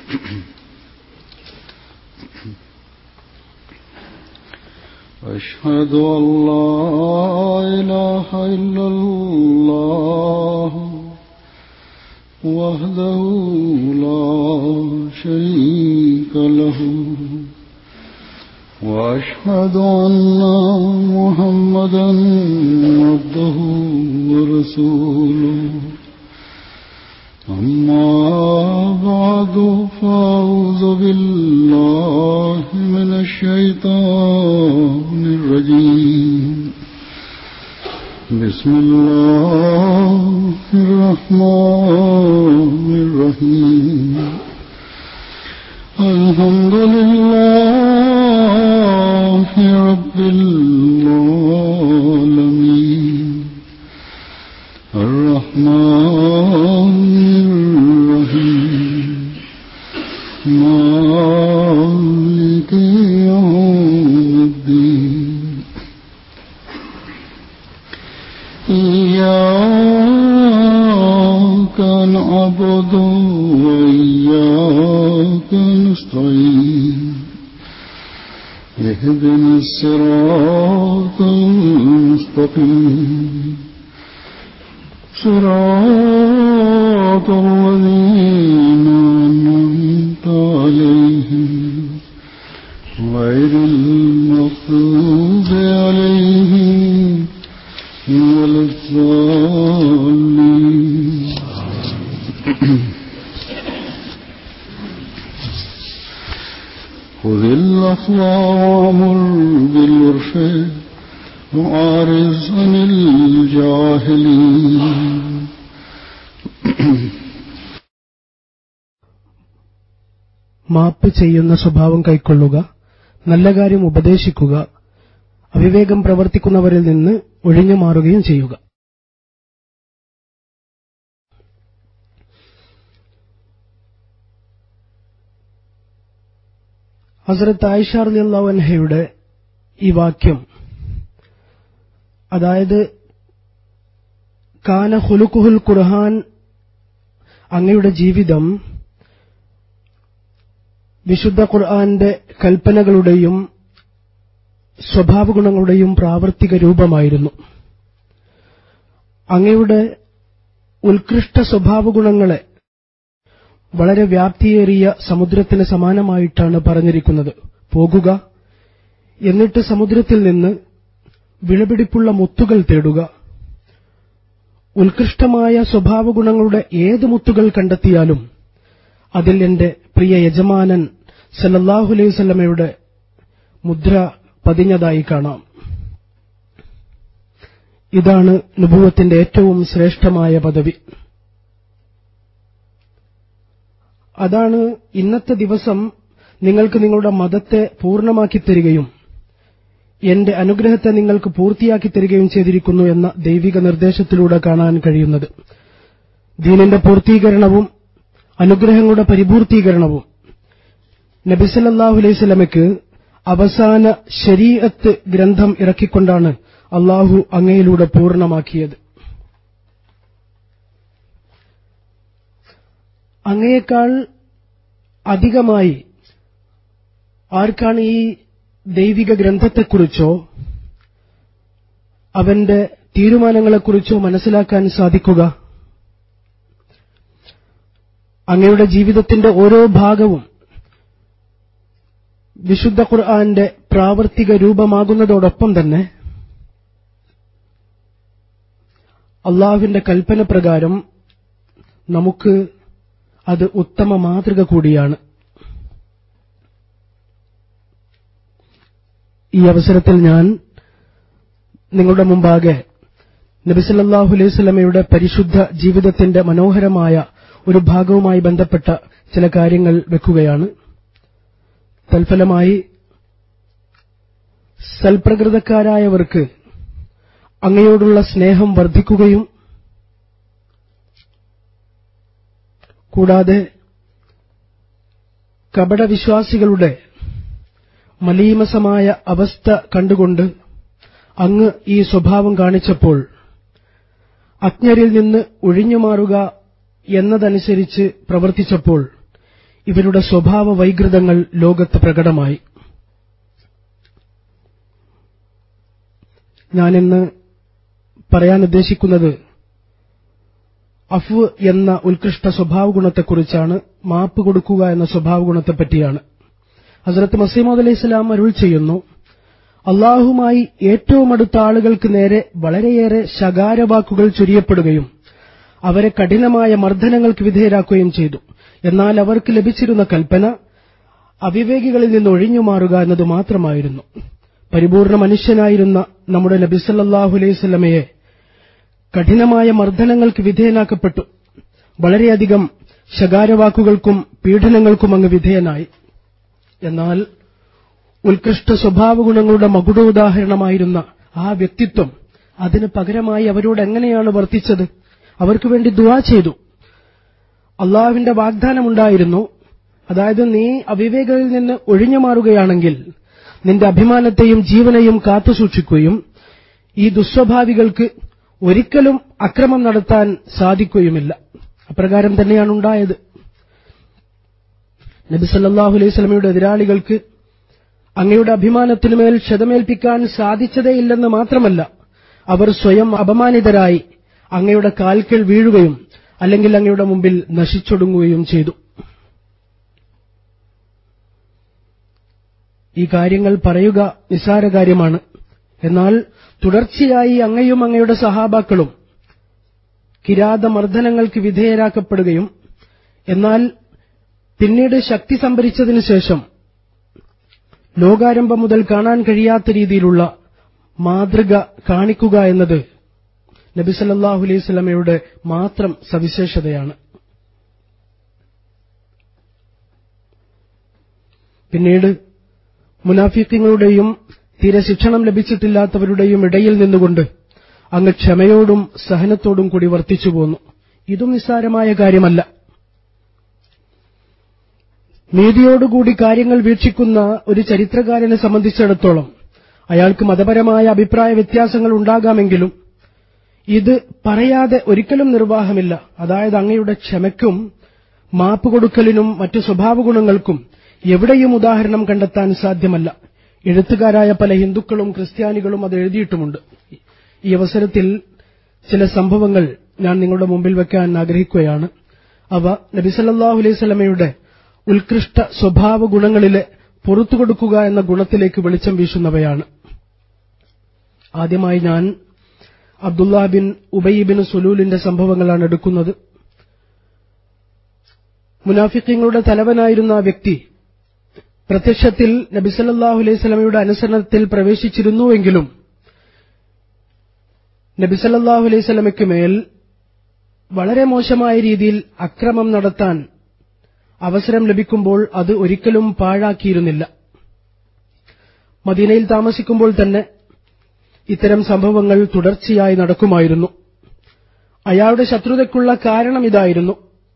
أشهد أن لا إله إلا الله وحده لا شريك له وأشهد أن محمدا عبده ورسوله أما بعد فأعوذ بالله من الشيطان الرجيم بسم الله الرحمن الرحيم الحمد لله رب العالمين الرحمن الرحيم مالك يوم الدين إياك نعبد وإياك نستعين اهدنا الصراط المستقيم صراط الذين أنعمت عليهم غير المغضوب عليهم ولا الضالين خذ الأخلاق وأمر بالعرف وأعرض عن الجاهلين മാപ്പ് ചെയ്യുന്ന സ്വഭാവം കൈക്കൊള്ളുക നല്ല കാര്യം ഉപദേശിക്കുക അവിവേകം പ്രവർത്തിക്കുന്നവരിൽ നിന്ന് ഒഴിഞ്ഞു മാറുകയും ചെയ്യുക ഹസരത്ത് ആയിഷ അൻഹയുടെ ഈ വാക്യം അതായത് കാന ഹുലുക്കുഹുൽ ഖുർഹാൻ അങ്ങയുടെ ജീവിതം വിശുദ്ധ ഖുർആന്റെ കൽപ്പനകളുടെയും സ്വഭാവഗുണങ്ങളുടെയും പ്രാവർത്തിക രൂപമായിരുന്നു അങ്ങയുടെ ഉത്കൃഷ്ട സ്വഭാവഗുണങ്ങളെ വളരെ വ്യാപ്തിയേറിയ സമുദ്രത്തിന് സമാനമായിട്ടാണ് പറഞ്ഞിരിക്കുന്നത് പോകുക എന്നിട്ട് സമുദ്രത്തിൽ നിന്ന് വിളപിടിപ്പുള്ള മുത്തുകൾ തേടുക ഉത്കൃഷ്ടമായ സ്വഭാവഗുണങ്ങളുടെ ഏത് മുത്തുകൾ കണ്ടെത്തിയാലും അതിൽ എന്റെ പ്രിയ യജമാനൻ സല്ലല്ലാഹു അലൈഹി വസല്ലമയുടെ മുദ്ര പതിഞ്ഞതായി കാണാം ഇതാണ് നുബുവത്തിന്റെ ഏറ്റവും ശ്രേഷ്ഠമായ പദവി അതാണ് ഇന്നത്തെ ദിവസം നിങ്ങൾക്ക് നിങ്ങളുടെ മതത്തെ പൂർണ്ണമാക്കി തരികയും എന്റെ അനുഗ്രഹത്തെ നിങ്ങൾക്ക് പൂർത്തിയാക്കി തരികയും ചെയ്തിരിക്കുന്നു എന്ന ദൈവിക നിർദ്ദേശത്തിലൂടെ കാണാൻ കഴിയുന്നത് ദീനിന്റെ പൂർത്തീകരണവും അനുഗ്രഹങ്ങളുടെ പരിപൂർത്തീകരണവും നബിസല്ലാഹു അലൈഹി സ്വലമയ്ക്ക് അവസാന ശരീഅത്ത് ഗ്രന്ഥം ഇറക്കിക്കൊണ്ടാണ് അള്ളാഹു അങ്ങയിലൂടെ പൂർണ്ണമാക്കിയത് അങ്ങയേക്കാൾ അധികമായി ആർക്കാണ് ഈ ദൈവിക ഗ്രന്ഥത്തെക്കുറിച്ചോ അവന്റെ തീരുമാനങ്ങളെക്കുറിച്ചോ മനസ്സിലാക്കാൻ സാധിക്കുക അങ്ങയുടെ ജീവിതത്തിന്റെ ഓരോ ഭാഗവും വിശുദ്ധ ഖുർആന്റെ പ്രാവർത്തിക രൂപമാകുന്നതോടൊപ്പം തന്നെ അള്ളാഹുവിന്റെ കൽപ്പന പ്രകാരം നമുക്ക് അത് ഉത്തമ മാതൃക കൂടിയാണ് ഈ അവസരത്തിൽ ഞാൻ നിങ്ങളുടെ മുമ്പാകെ നബിസല്ലാഹു അലൈഹി സ്വലമയുടെ പരിശുദ്ധ ജീവിതത്തിന്റെ മനോഹരമായ ഒരു ഭാഗവുമായി ബന്ധപ്പെട്ട ചില കാര്യങ്ങൾ വെക്കുകയാണ് തൽഫലമായി സൽപ്രകൃതക്കാരായവർക്ക് അങ്ങയോടുള്ള സ്നേഹം വർദ്ധിക്കുകയും കൂടാതെ കപടവിശ്വാസികളുടെ മലീമസമായ അവസ്ഥ കണ്ടുകൊണ്ട് അങ്ങ് ഈ സ്വഭാവം കാണിച്ചപ്പോൾ അജ്ഞരിൽ നിന്ന് ഒഴിഞ്ഞുമാറുക എന്നതനുസരിച്ച് പ്രവർത്തിച്ചപ്പോൾ ഇവരുടെ സ്വഭാവ വൈകൃതങ്ങൾ ലോകത്ത് പ്രകടമായി ഞാനിന്ന് പറയാൻ ഉദ്ദേശിക്കുന്നത് അഫ് എന്ന ഉത്കൃഷ്ട സ്വഭാവ ഗുണത്തെക്കുറിച്ചാണ് മാപ്പ് കൊടുക്കുക എന്ന സ്വഭാവ ഗുണത്തെപ്പറ്റിയാണ് ഹസരത്ത് മസീമദ് അലൈഹി സ്വലാം അരുൾ ചെയ്യുന്നു അള്ളാഹുമായി ഏറ്റവും അടുത്ത ആളുകൾക്ക് നേരെ വളരെയേറെ ശകാരവാക്കുകൾ ചൊരിയപ്പെടുകയും അവരെ കഠിനമായ മർദ്ദനങ്ങൾക്ക് വിധേയരാക്കുകയും ചെയ്തു എന്നാൽ അവർക്ക് ലഭിച്ചിരുന്ന കൽപ്പന അവിവേകികളിൽ നിന്ന് ഒഴിഞ്ഞുമാറുക എന്നത് മാത്രമായിരുന്നു പരിപൂർണ മനുഷ്യനായിരുന്ന നമ്മുടെ നബിസല്ലാഹു അലൈവല്ലമയെ കഠിനമായ മർദ്ദനങ്ങൾക്ക് വിധേയനാക്കപ്പെട്ടു വളരെയധികം ശകാരവാക്കുകൾക്കും പീഡനങ്ങൾക്കും അങ്ങ് വിധേയനായി എന്നാൽ ഉത്കൃഷ്ട സ്വഭാവ ഗുണങ്ങളുടെ മകുടോദാഹരണമായിരുന്ന ആ വ്യക്തിത്വം അതിന് പകരമായി അവരോട് എങ്ങനെയാണ് വർത്തിച്ചത് അവർക്ക് വേണ്ടി ദുവാ ചെയ്തു അള്ളാഹുവിന്റെ വാഗ്ദാനമുണ്ടായിരുന്നു അതായത് നീ അവിവേകളിൽ നിന്ന് ഒഴിഞ്ഞു മാറുകയാണെങ്കിൽ നിന്റെ അഭിമാനത്തെയും ജീവനെയും കാത്തുസൂക്ഷിക്കുകയും ഈ ദുസ്വഭാവികൾക്ക് ഒരിക്കലും അക്രമം നടത്താൻ സാധിക്കുകയുമില്ല അപ്രകാരം തന്നെയാണ് ഉണ്ടായത് നബി സല്ലാഹു അലൈഹി സ്വലമയുടെ എതിരാളികൾക്ക് അങ്ങയുടെ അഭിമാനത്തിനുമേൽ ക്ഷതമേൽപ്പിക്കാൻ സാധിച്ചതേയില്ലെന്ന് മാത്രമല്ല അവർ സ്വയം അപമാനിതരായി അങ്ങയുടെ കാൽക്കൽ വീഴുകയും അല്ലെങ്കിൽ അങ്ങയുടെ മുമ്പിൽ നശിച്ചൊടുങ്ങുകയും ചെയ്തു ഈ കാര്യങ്ങൾ പറയുക നിസ്സാര കാര്യമാണ് എന്നാൽ തുടർച്ചയായി അങ്ങയും അങ്ങയുടെ സഹാബാക്കളും കിരാതമർദ്ദനങ്ങൾക്ക് വിധേയരാക്കപ്പെടുകയും എന്നാൽ പിന്നീട് ശക്തി സംഭരിച്ചതിനു ശേഷം ലോകാരംഭം മുതൽ കാണാൻ കഴിയാത്ത രീതിയിലുള്ള മാതൃക കാണിക്കുക എന്നത് നബി സല്ലാഹു അലൈഹി സ്വലമയുടെ മാത്രം സവിശേഷതയാണ് പിന്നീട് മുനാഫിക്കങ്ങളുടെയും തീരെ ശിക്ഷണം ലഭിച്ചിട്ടില്ലാത്തവരുടെയും ഇടയിൽ നിന്നുകൊണ്ട് അങ്ങ് ക്ഷമയോടും സഹനത്തോടും കൂടി വർത്തിച്ചു പോന്നു ഇതും നിസ്സാരമായ കാര്യമല്ല നീതിയോടുകൂടി കാര്യങ്ങൾ വീക്ഷിക്കുന്ന ഒരു ചരിത്രകാരനെ സംബന്ധിച്ചിടത്തോളം അയാൾക്ക് മതപരമായ അഭിപ്രായ വ്യത്യാസങ്ങൾ ഉണ്ടാകാമെങ്കിലും ഇത് പറയാതെ ഒരിക്കലും നിർവാഹമില്ല അതായത് അങ്ങയുടെ ക്ഷമയ്ക്കും മാപ്പ് കൊടുക്കലിനും മറ്റു സ്വഭാവഗുണങ്ങൾക്കും എവിടെയും ഉദാഹരണം കണ്ടെത്താൻ സാധ്യമല്ല എഴുത്തുകാരായ പല ഹിന്ദുക്കളും ക്രിസ്ത്യാനികളും അത് എഴുതിയിട്ടുമുണ്ട് ഈ അവസരത്തിൽ ചില സംഭവങ്ങൾ ഞാൻ നിങ്ങളുടെ മുമ്പിൽ വെക്കാൻ ആഗ്രഹിക്കുകയാണ് അവ നബിസല്ലാഹു അലൈഹി സ്വലമയുടെ ഉത്കൃഷ്ട സ്വഭാവ ഗുണങ്ങളിലെ പുറത്തുകൊടുക്കുക എന്ന ഗുണത്തിലേക്ക് വെളിച്ചം വീശുന്നവയാണ് ആദ്യമായി ഞാൻ അബ്ദുല്ല ബിൻ ഉബൈബിൻ സുലൂലിന്റെ സംഭവങ്ങളാണ് എടുക്കുന്നത് മുനാഫിക്കങ്ങളുടെ തലവനായിരുന്ന ആ വ്യക്തി പ്രത്യക്ഷത്തിൽ നബിസല്ലാഹു അലൈഹി സ്വലമയുടെ അനുസരണത്തിൽ പ്രവേശിച്ചിരുന്നുവെങ്കിലും നബിസല്ലാഹു അലൈഹി സ്വലമയ്ക്ക് മേൽ വളരെ മോശമായ രീതിയിൽ അക്രമം നടത്താൻ അവസരം ലഭിക്കുമ്പോൾ അത് ഒരിക്കലും പാഴാക്കിയിരുന്നില്ല മദീനയിൽ താമസിക്കുമ്പോൾ തന്നെ ഇത്തരം സംഭവങ്ങൾ തുടർച്ചയായി നടക്കുമായിരുന്നു അയാളുടെ ശത്രുതയ്ക്കുള്ള കാരണം ഇതായിരുന്നു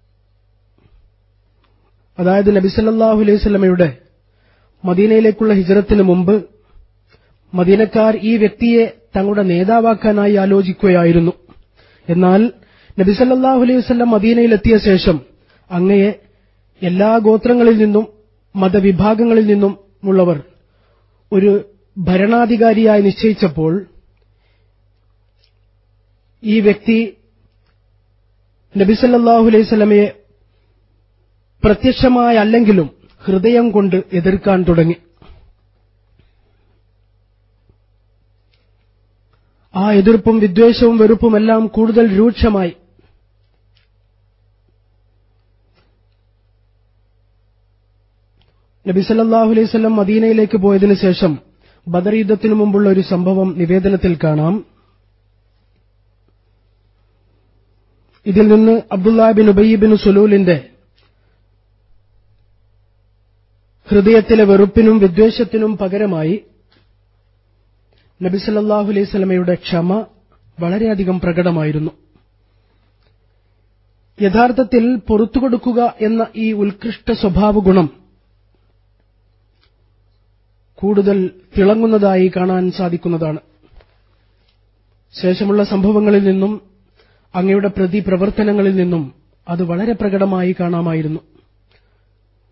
അതായത് നബിസല്ലാഹു അലൈഹി സ്വലമയുടെ മദീനയിലേക്കുള്ള ഹിജറത്തിന് മുമ്പ് മദീനക്കാർ ഈ വ്യക്തിയെ തങ്ങളുടെ നേതാവാക്കാനായി ആലോചിക്കുകയായിരുന്നു എന്നാൽ നബിസല്ലാഹു അലൈഹി വസ്ലം മദീനയിലെത്തിയ ശേഷം അങ്ങയെ എല്ലാ ഗോത്രങ്ങളിൽ നിന്നും മതവിഭാഗങ്ങളിൽ നിന്നും ഉള്ളവർ ഒരു ഭരണാധികാരിയായി നിശ്ചയിച്ചപ്പോൾ ഈ വ്യക്തി നബിസല്ലാഹു അലൈഹി സ്വലമയെ പ്രത്യക്ഷമായ അല്ലെങ്കിലും ഹൃദയം കൊണ്ട് എതിർക്കാൻ തുടങ്ങി ആ എതിർപ്പും വിദ്വേഷവും വെറുപ്പുമെല്ലാം കൂടുതൽ രൂക്ഷമായി നബിസല്ലാഹു അലൈവല്ലം മദീനയിലേക്ക് പോയതിനു ശേഷം ബദർ യുദ്ധത്തിനു മുമ്പുള്ള ഒരു സംഭവം നിവേദനത്തിൽ കാണാം ഇതിൽ നിന്ന് അബ്ദുല്ലാബിൻ ഉബയ്യബിൻ സുലൂലിന്റെ ഹൃദയത്തിലെ വെറുപ്പിനും വിദ്വേഷത്തിനും പകരമായി നബിസല്ലാഹു അലൈഹി സ്വലമയുടെ ക്ഷമ വളരെയധികം പ്രകടമായിരുന്നു യഥാർത്ഥത്തിൽ പുറത്തുകൊടുക്കുക എന്ന ഈ ഉത്കൃഷ്ട സ്വഭാവ ഗുണം കൂടുതൽ തിളങ്ങുന്നതായി കാണാൻ സാധിക്കുന്നതാണ് ശേഷമുള്ള സംഭവങ്ങളിൽ നിന്നും അങ്ങയുടെ പ്രതി പ്രവർത്തനങ്ങളിൽ നിന്നും അത് വളരെ പ്രകടമായി കാണാമായിരുന്നു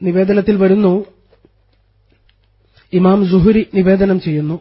നിവേദനത്തിൽ വരുന്നു ഇമാം സുഹുരി നിവേദനം ചെയ്യുന്നു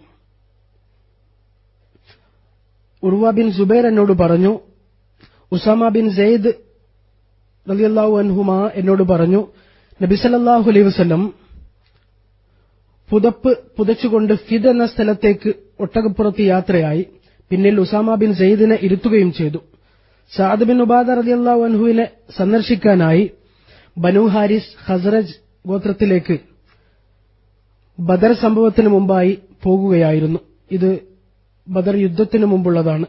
ഉർവ ബിൻ സുബൈർ എന്നോട് പറഞ്ഞു ഉസാമ ബിൻ സെയ്ദ് റളിയല്ലാഹു അൻഹുമ എന്നോട് പറഞ്ഞു നബി സല്ലല്ലാഹു അലൈഹി വസല്ലം പുതപ്പ് പുതച്ചുകൊണ്ട് ഫിദ് എന്ന സ്ഥലത്തേക്ക് ഒട്ടകപ്പുറത്ത് യാത്രയായി പിന്നിൽ ഉസാമ ബിൻ സെയ്ദിനെ ഇരുത്തുകയും ചെയ്തു സാദ് ബിൻ ഉബാദ റളിയല്ലാഹു അൻഹുവിനെ സന്ദർശിക്കാനായി ബനു ഹാരിസ് ഹസ്രജ് ഗോത്രത്തിലേക്ക് ബദർ സംഭവത്തിന് മുമ്പായി പോകുകയായിരുന്നു ഇത് ബദർ യുദ്ധത്തിനു മുമ്പുള്ളതാണ്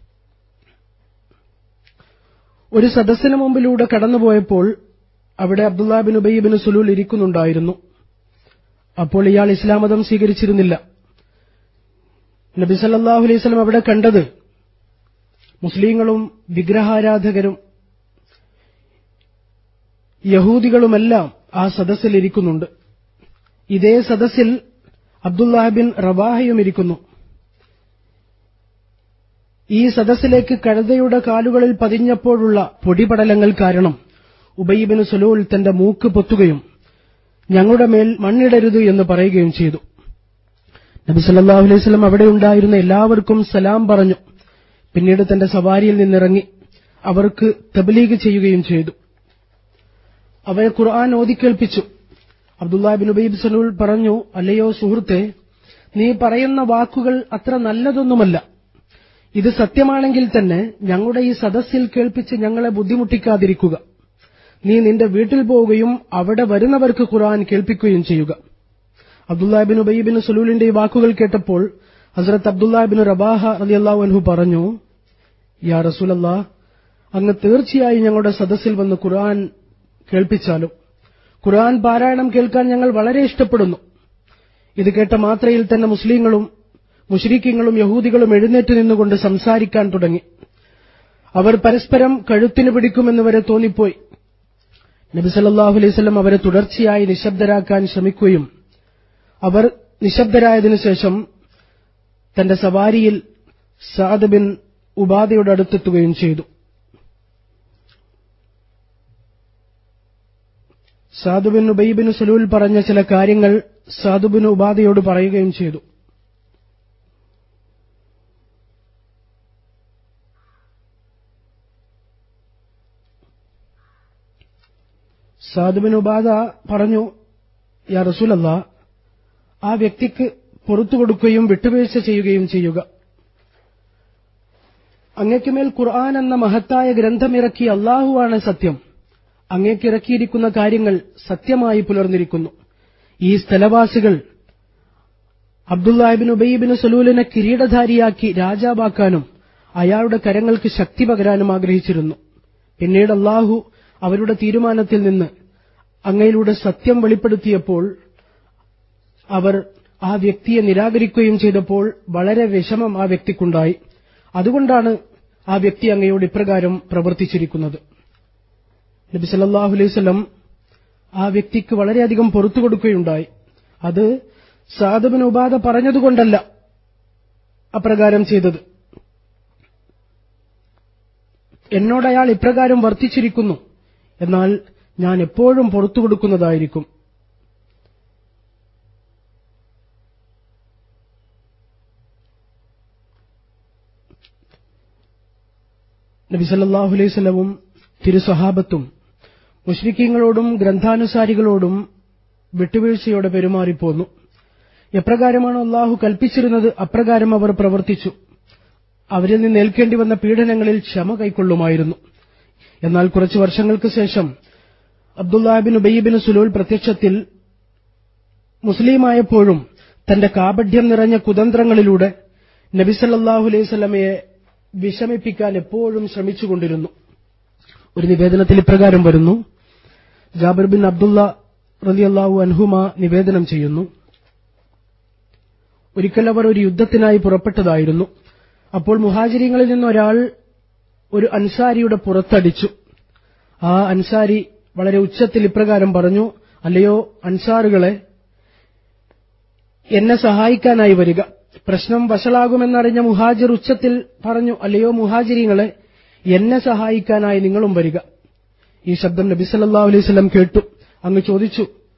ഒരു സദസ്സിന് മുമ്പിലൂടെ കടന്നുപോയപ്പോൾ അവിടെ Abdullah bin Ubai bin Salul ഇരിക്കുന്നുണ്ടായിരുന്നു അപ്പോൾ ഇയാൾ ഇസ്ലാം മതം സ്വീകരിച്ചിരുന്നില്ല നബി സല്ലല്ലാഹു അലൈഹി വസല്ലം അവിടെ കണ്ടത് മുസ്ലിങ്ങളും വിഗ്രഹാരാധകരും യഹൂദികളുമെല്ലാം ആ സദസ്സിൽ ഇരിക്കുന്നുണ്ട് ഇതേ സദസ്സിൽ അബ്ദുല്ലാഹ് ബിൻ റവാഹയും ഇരിക്കുന്നു ഈ സദസ്സിലേക്ക് കഴുതയുടെ കാലുകളിൽ പതിഞ്ഞപ്പോഴുള്ള പൊടിപടലങ്ങൾ കാരണം ഉബൈബിന് സുലൂൽ തന്റെ മൂക്ക് പൊത്തുകയും ഞങ്ങളുടെ മേൽ മണ്ണിടരുത് എന്ന് പറയുകയും ചെയ്തു നബി സല്ലല്ലാഹു അലൈഹി വസല്ലം അവിടെ ഉണ്ടായിരുന്ന എല്ലാവർക്കും സലാം പറഞ്ഞു പിന്നീട് തന്റെ സവാരിയിൽ നിന്നിറങ്ങി അവർക്ക് തബ്ലീഗ് ചെയ്യുകയും ചെയ്തു അവരെ ഖുർആൻ ഓതിക്കേൾപ്പിച്ചു അബ്ദുല്ലാ ബിൻ ഉബൈബ് സലൂൽ പറഞ്ഞു അല്ലയോ സുഹൃത്തെ നീ പറയുന്ന വാക്കുകൾ അത്ര നല്ലതൊന്നുമല്ല ഇത് സത്യമാണെങ്കിൽ തന്നെ ഞങ്ങളുടെ ഈ സദസ്സിൽ കേൾപ്പിച്ച് ഞങ്ങളെ ബുദ്ധിമുട്ടിക്കാതിരിക്കുക നീ നിന്റെ വീട്ടിൽ പോവുകയും അവിടെ വരുന്നവർക്ക് ഖുർആൻ കേൾപ്പിക്കുകയും ചെയ്യുക അബ്ദുല്ലാബിൻ ഉബൈബിൻ സുലൂലിന്റെ ഈ വാക്കുകൾ കേട്ടപ്പോൾ ഹസ്രത്ത് അബ്ദുല്ലാബിൻ റബാഹ റളിയല്ലാഹു അൻഹു പറഞ്ഞു യാ റസൂലല്ലാ അങ്ങ് തീർച്ചയായും ഞങ്ങളുടെ സദസ്സിൽ വന്ന് ഖുർആൻ കേൾപ്പിച്ചാലും ഖുർആൻ പാരായണം കേൾക്കാൻ ഞങ്ങൾ വളരെ ഇഷ്ടപ്പെടുന്നു ഇത് കേട്ട മാത്രയിൽ തന്നെ മുസ്ലിങ്ങളും മുഷ്രിക്കീങ്ങളും യഹൂദികളും എഴുന്നേറ്റ് നിന്നുകൊണ്ട് സംസാരിക്കാൻ തുടങ്ങി അവർ പരസ്പരം കഴുത്തിന് പിടിക്കുമെന്ന് വരെ തോന്നിപ്പോയി നബി സല്ലല്ലാഹു അലൈഹി വസല്ലം അവരെ തുടർച്ചയായി നിശബ്ദരാക്കാൻ ശ്രമിക്കുകയും അവർ നിശബ്ദരായതിനു ശേഷം തന്റെ സവാരിയിൽ സാദ് ബിൻ ഉബാദയുടെ അടുത്തെത്തുകയും ചെയ്തു സാദുബിൻ ഉബൈബിൻ സുലൂൽ പറഞ്ഞ ചില കാര്യങ്ങൾ സാദുബിൻ ഉബാദയോട് പറയുകയും ചെയ്തു സാദുബിൻ ഉബാദ പറഞ്ഞു യാ റസൂലല്ല ആ വ്യക്തിക്ക് പുറത്തു കൊടുക്കുകയും വിട്ടുവീഴ്ച ചെയ്യുകയും ചെയ്യുക അങ്ങയ്ക്കുമേൽ ഖുർആൻ എന്ന മഹത്തായ ഗ്രന്ഥമിറക്കിയ അള്ളാഹുവാണ് സത്യം അങ്ങേക്കിറക്കിയിരിക്കുന്ന കാര്യങ്ങൾ സത്യമായി പുലർന്നിരിക്കുന്നു ഈ സ്ഥലവാസികൾ അബ്ദുല്ലാഹിബിൻ ഉബൈബിന് സലൂലിനെ കിരീടധാരിയാക്കി രാജാവാക്കാനും അയാളുടെ കരങ്ങൾക്ക് ശക്തി പകരാനും ആഗ്രഹിച്ചിരുന്നു പിന്നീട് അള്ളാഹു അവരുടെ തീരുമാനത്തിൽ നിന്ന് അങ്ങയിലൂടെ സത്യം വെളിപ്പെടുത്തിയപ്പോൾ അവർ ആ വ്യക്തിയെ നിരാകരിക്കുകയും ചെയ്തപ്പോൾ വളരെ വിഷമം ആ വ്യക്തിക്കുണ്ടായി അതുകൊണ്ടാണ് ആ വ്യക്തി അങ്ങയോട് ഇപ്രകാരം പ്രവർത്തിച്ചിരിക്കുന്നത് നബി സല്ലല്ലാഹു അലൈഹി വസല്ലം ആ വ്യക്തിക്ക് വളരെയധികം പുറത്തു കൊടുക്കുകയുണ്ടായി അത് സാദബിന് ഉപാധ പറഞ്ഞതുകൊണ്ടല്ല അപ്രകാരം ചെയ്തത് എന്നോട് അയാൾ ഇപ്രകാരം വർത്തിച്ചിരിക്കുന്നു എന്നാൽ ഞാൻ എപ്പോഴും പുറത്തു കൊടുക്കുന്നതായിരിക്കും നബി സല്ലല്ലാഹു അലൈഹി വസല്ലവും തിരുസഹാബത്തും മുഷ്രിക്കീങ്ങളോടും ഗ്രന്ഥാനുസാരികളോടും വിട്ടുവീഴ്ചയോടെ പെരുമാറിപ്പോന്നു എപ്രകാരമാണ് അള്ളാഹു കൽപ്പിച്ചിരുന്നത് അപ്രകാരം അവർ പ്രവർത്തിച്ചു അവരിൽ നിന്ന് ഏൽക്കേണ്ടി വന്ന പീഡനങ്ങളിൽ ക്ഷമ കൈക്കൊള്ളുമായിരുന്നു എന്നാൽ കുറച്ചു വർഷങ്ങൾക്ക് ശേഷം അബ്ദുല്ലാഹിബിൻ ഉബയ്യബിൻ സുലൂൽ പ്രത്യക്ഷത്തിൽ മുസ്ലിമായപ്പോഴും തന്റെ കാപഢ്യം നിറഞ്ഞ കുതന്ത്രങ്ങളിലൂടെ നബിസല്ലാഹു അലൈഹി സ്വലമയെ വിഷമിപ്പിക്കാൻ എപ്പോഴും ശ്രമിച്ചുകൊണ്ടിരുന്നു ഒരു നിവേദനത്തിൽ ഇപ്രകാരം വരുന്നു ജാബിർ ബിൻ അബ്ദുള്ള റലിയല്ലാഹു അൻഹുമ നിവേദനം ചെയ്യുന്നു ഒരിക്കൽ അവർ ഒരു യുദ്ധത്തിനായി പുറപ്പെട്ടതായിരുന്നു അപ്പോൾ മുഹാജിരിങ്ങളിൽ നിന്ന് ഒരാൾ ഒരു അൻസാരിയുടെ പുറത്തടിച്ചു ആ അൻസാരി വളരെ ഉച്ചത്തിൽ ഇപ്രകാരം പറഞ്ഞു അല്ലയോ അൻസാറുകളെ എന്നെ സഹായിക്കാനായി വരിക പ്രശ്നം വഷളാകുമെന്നറിഞ്ഞ മുഹാജിർ ഉച്ചത്തിൽ പറഞ്ഞു അല്ലയോ മുഹാജിരിങ്ങളെ എന്നെ സഹായിക്കാനായി നിങ്ങളും വരിക ഈ ശബ്ദം നബി സല്ലല്ലാഹു അലൈഹി വസല്ലം കേട്ടു അങ്ങ് ചോദിച്ചു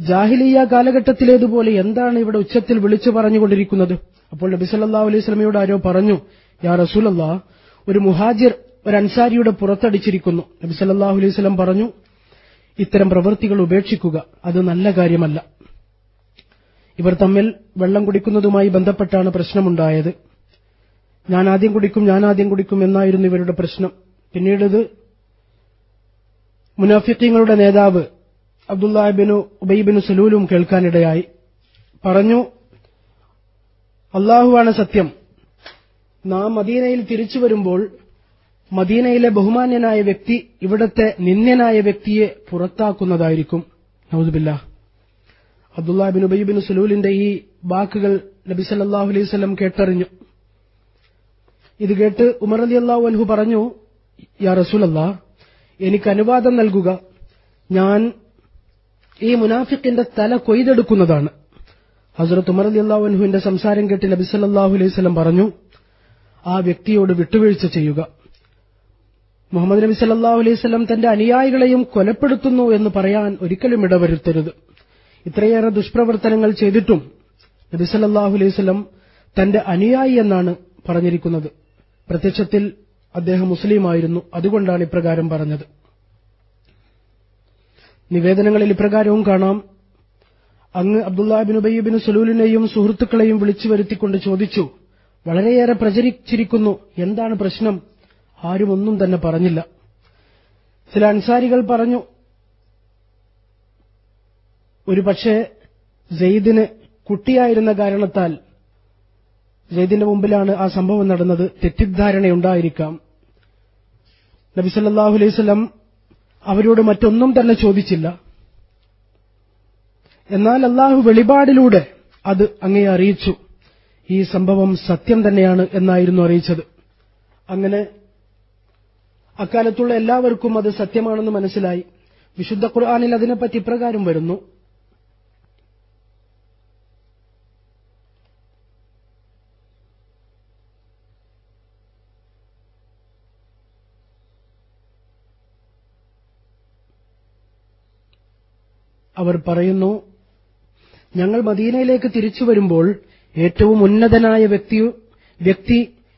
ജാഹിലിയ കാലഘട്ടത്തിലേതുപോലെ എന്താണ് ഇവിടെ ഉച്ചത്തിൽ വിളിച്ചു പറഞ്ഞുകൊണ്ടിരിക്കുന്നത് അപ്പോൾ നബി സല്ലല്ലാഹു അലൈഹി സ്വലമയോട് ആരോ പറഞ്ഞു യാ റസൂലല്ലാ ഒരു മുഹാജിർ ഒരു അൻസാരിയുടെ പുറത്തടിച്ചിരിക്കുന്നു നബി സല്ലല്ലാഹു അലൈഹി സ്വലം പറഞ്ഞു ഇത്തരം പ്രവൃത്തികൾ ഉപേക്ഷിക്കുക അത് നല്ല കാര്യമല്ല ഇവർ തമ്മിൽ വെള്ളം കുടിക്കുന്നതുമായി ബന്ധപ്പെട്ടാണ് പ്രശ്നമുണ്ടായത് ഞാൻ ആദ്യം കുടിക്കും ഞാൻ ആദ്യം കുടിക്കും എന്നായിരുന്നു ഇവരുടെ പ്രശ്നം പിന്നീട് ഇത് മുനാഫിക്കങ്ങളുടെ നേതാവ് അബ്ദുല്ലാഹിബിനു ഉബൈബിനു സലൂലും കേൾക്കാനിടയായി പറഞ്ഞു അള്ളാഹുവാണ് സത്യം നാം മദീനയിൽ തിരിച്ചു വരുമ്പോൾ മദീനയിലെ ബഹുമാന്യനായ വ്യക്തി ഇവിടത്തെ നിന്ദ്യനായ വ്യക്തിയെ പുറത്താക്കുന്നതായിരിക്കും നൗദുബില്ല അബ്ദുല്ലാഹിബിൻ ഉബൈബിൻ സലൂലിന്റെ ഈ വാക്കുകൾ നബി സല്ലല്ലാഹു അലൈഹി വസല്ലം കേട്ടറിഞ്ഞു ഇത് കേട്ട് ഉമർ അലി അള്ളാഹു അൻഹു പറഞ്ഞു യാ റസൂലല്ലാ എനിക്ക് അനുവാദം നൽകുക ഞാൻ ഈ മുനാഫിക്കിന്റെ തല കൊയ്തെടുക്കുന്നതാണ് ഹസരത്ത് ഉമർ അലി അള്ളാഹു അൻഹുവിന്റെ സംസാരം കേട്ട് നബി സല്ലല്ലാഹു അലൈഹി വസല്ലം പറഞ്ഞു ആ വ്യക്തിയോട് വിട്ടുവീഴ്ച ചെയ്യുക മുഹമ്മദ് നബി സല്ലല്ലാഹു അലൈഹി വസല്ലം തന്റെ അനുയായികളെയും കൊലപ്പെടുത്തുന്നു എന്ന് പറയാൻ ഒരിക്കലും ഇടവരുത്തരുത് ഇത്രയേറെ ദുഷ്പ്രവർത്തനങ്ങൾ ചെയ്തിട്ടും നബി സല്ലല്ലാഹു അലൈഹി വസല്ലം തന്റെ അനുയായി എന്നാണ് പറഞ്ഞിരിക്കുന്നത് പ്രത്യക്ഷത്തിൽ അദ്ദേഹം മുസ്ലിമായിരുന്നു അതുകൊണ്ടാണ് ഇപ്രകാരം പറഞ്ഞത് നിവേദനങ്ങളിൽ ഇപ്രകാരവും കാണാം അങ്ങ് അബ്ദുല്ലാബിൻ ഉബയ്യബിൻ സലൂലിനെയും സുഹൃത്തുക്കളെയും വിളിച്ചു വരുത്തിക്കൊണ്ട് ചോദിച്ചു വളരെയേറെ പ്രചരിച്ചിരിക്കുന്നു എന്താണ് പ്രശ്നം ആരും ഒന്നും തന്നെ പറഞ്ഞില്ല ചില അൻസാരികൾ പറഞ്ഞു ഒരു പക്ഷേ ജെയ്ദിന് കുട്ടിയായിരുന്ന കാരണത്താൽ ജെയ്ദിന്റെ മുമ്പിലാണ് ആ സംഭവം നടന്നത് തെറ്റിദ്ധാരണയുണ്ടായിരിക്കാം നബിസല്ലാഹു അലൈവല്ലം അവരോട് മറ്റൊന്നും തന്നെ ചോദിച്ചില്ല എന്നാൽ അള്ളാഹു വെളിപാടിലൂടെ അത് അങ്ങേ അറിയിച്ചു ഈ സംഭവം സത്യം തന്നെയാണ് എന്നായിരുന്നു അറിയിച്ചത് അങ്ങനെ അക്കാലത്തുള്ള എല്ലാവർക്കും അത് സത്യമാണെന്ന് മനസ്സിലായി വിശുദ്ധ ഖുർആാനിൽ അതിനെപ്പറ്റി ഇപ്രകാരം വരുന്നു അവർ പറയുന്നു ഞങ്ങൾ മദീനയിലേക്ക് തിരിച്ചു വരുമ്പോൾ ഏറ്റവും ഉന്നതനായ വ്യക്തി വ്യക്തി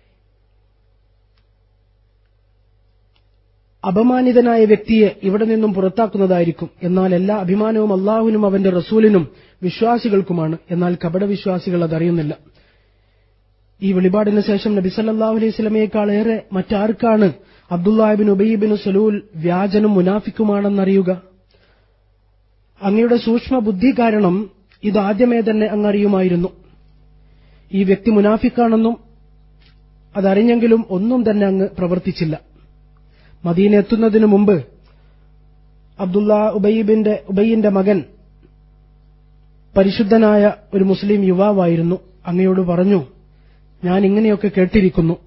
അപമാനിതനായ വ്യക്തിയെ ഇവിടെ നിന്നും പുറത്താക്കുന്നതായിരിക്കും എന്നാൽ എല്ലാ അഭിമാനവും അള്ളാഹുവിനും അവന്റെ റസൂലിനും വിശ്വാസികൾക്കുമാണ് എന്നാൽ കപടവിശ്വാസികൾ അതറിയുന്നില്ല ഈ വെളിപാടിന് ശേഷം നബി സല്ലല്ലാഹു അലൈഹി സ്വലമയേക്കാൾ ഏറെ മറ്റാർക്കാണ് അബ്ദുല്ലാഹിബിൻ ഉബൈബിൻ സലൂൽ വ്യാജനും മുനാഫിക്കുമാണെന്നറിയുക അങ്ങയുടെ സൂക്ഷ്മ ബുദ്ധി കാരണം ഇതാദ്യമേ തന്നെ അങ്ങറിയുമായിരുന്നു ഈ വ്യക്തി മുനാഫിക്കാണെന്നും അതറിഞ്ഞെങ്കിലും ഒന്നും തന്നെ അങ്ങ് പ്രവർത്തിച്ചില്ല മദീന എത്തുന്നതിനു മുമ്പ് അബ്ദുള്ള ഉബൈബിന്റെ ഉബൈന്റെ മകൻ പരിശുദ്ധനായ ഒരു മുസ്ലിം യുവാവായിരുന്നു അങ്ങയോട് പറഞ്ഞു ഞാൻ ഇങ്ങനെയൊക്കെ കേട്ടിരിക്കുന്നു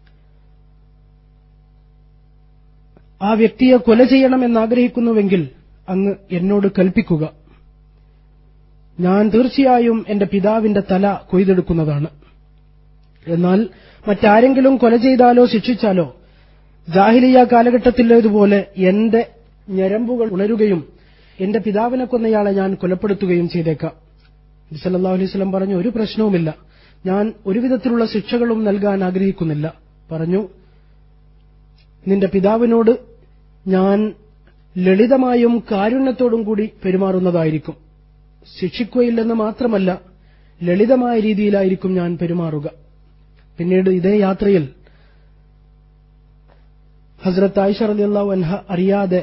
ആ വ്യക്തിയെ കൊല ചെയ്യണമെന്നാഗ്രഹിക്കുന്നുവെങ്കിൽ അങ്ങ് എന്നോട് കൽപ്പിക്കുക ഞാൻ തീർച്ചയായും എന്റെ പിതാവിന്റെ തല കൊയ്തെടുക്കുന്നതാണ് എന്നാൽ മറ്റാരെങ്കിലും കൊല ചെയ്താലോ ശിക്ഷിച്ചാലോ ജാഹിലിയ കാലഘട്ടത്തിലേതുപോലെ എന്റെ ഞരമ്പുകൾ ഉണരുകയും എന്റെ പിതാവിനെ കൊന്നയാളെ ഞാൻ കൊലപ്പെടുത്തുകയും ചെയ്തേക്കാം സല്ലല്ലാഹു അലൈഹി വസല്ലം പറഞ്ഞു ഒരു പ്രശ്നവുമില്ല ഞാൻ ഒരുവിധത്തിലുള്ള ശിക്ഷകളും നൽകാൻ ആഗ്രഹിക്കുന്നില്ല പറഞ്ഞു നിന്റെ പിതാവിനോട് ഞാൻ ലളിതമായും കാരുണ്യത്തോടും കൂടി പെരുമാറുന്നതായിരിക്കും ശിക്ഷിക്കുകയില്ലെന്ന് മാത്രമല്ല ലളിതമായ രീതിയിലായിരിക്കും ഞാൻ പെരുമാറുക പിന്നീട് ഇതേ യാത്രയിൽ ഹസ്രത്ത് ആയിഷ റളിയല്ലാഹു അൻഹ അറിയാതെ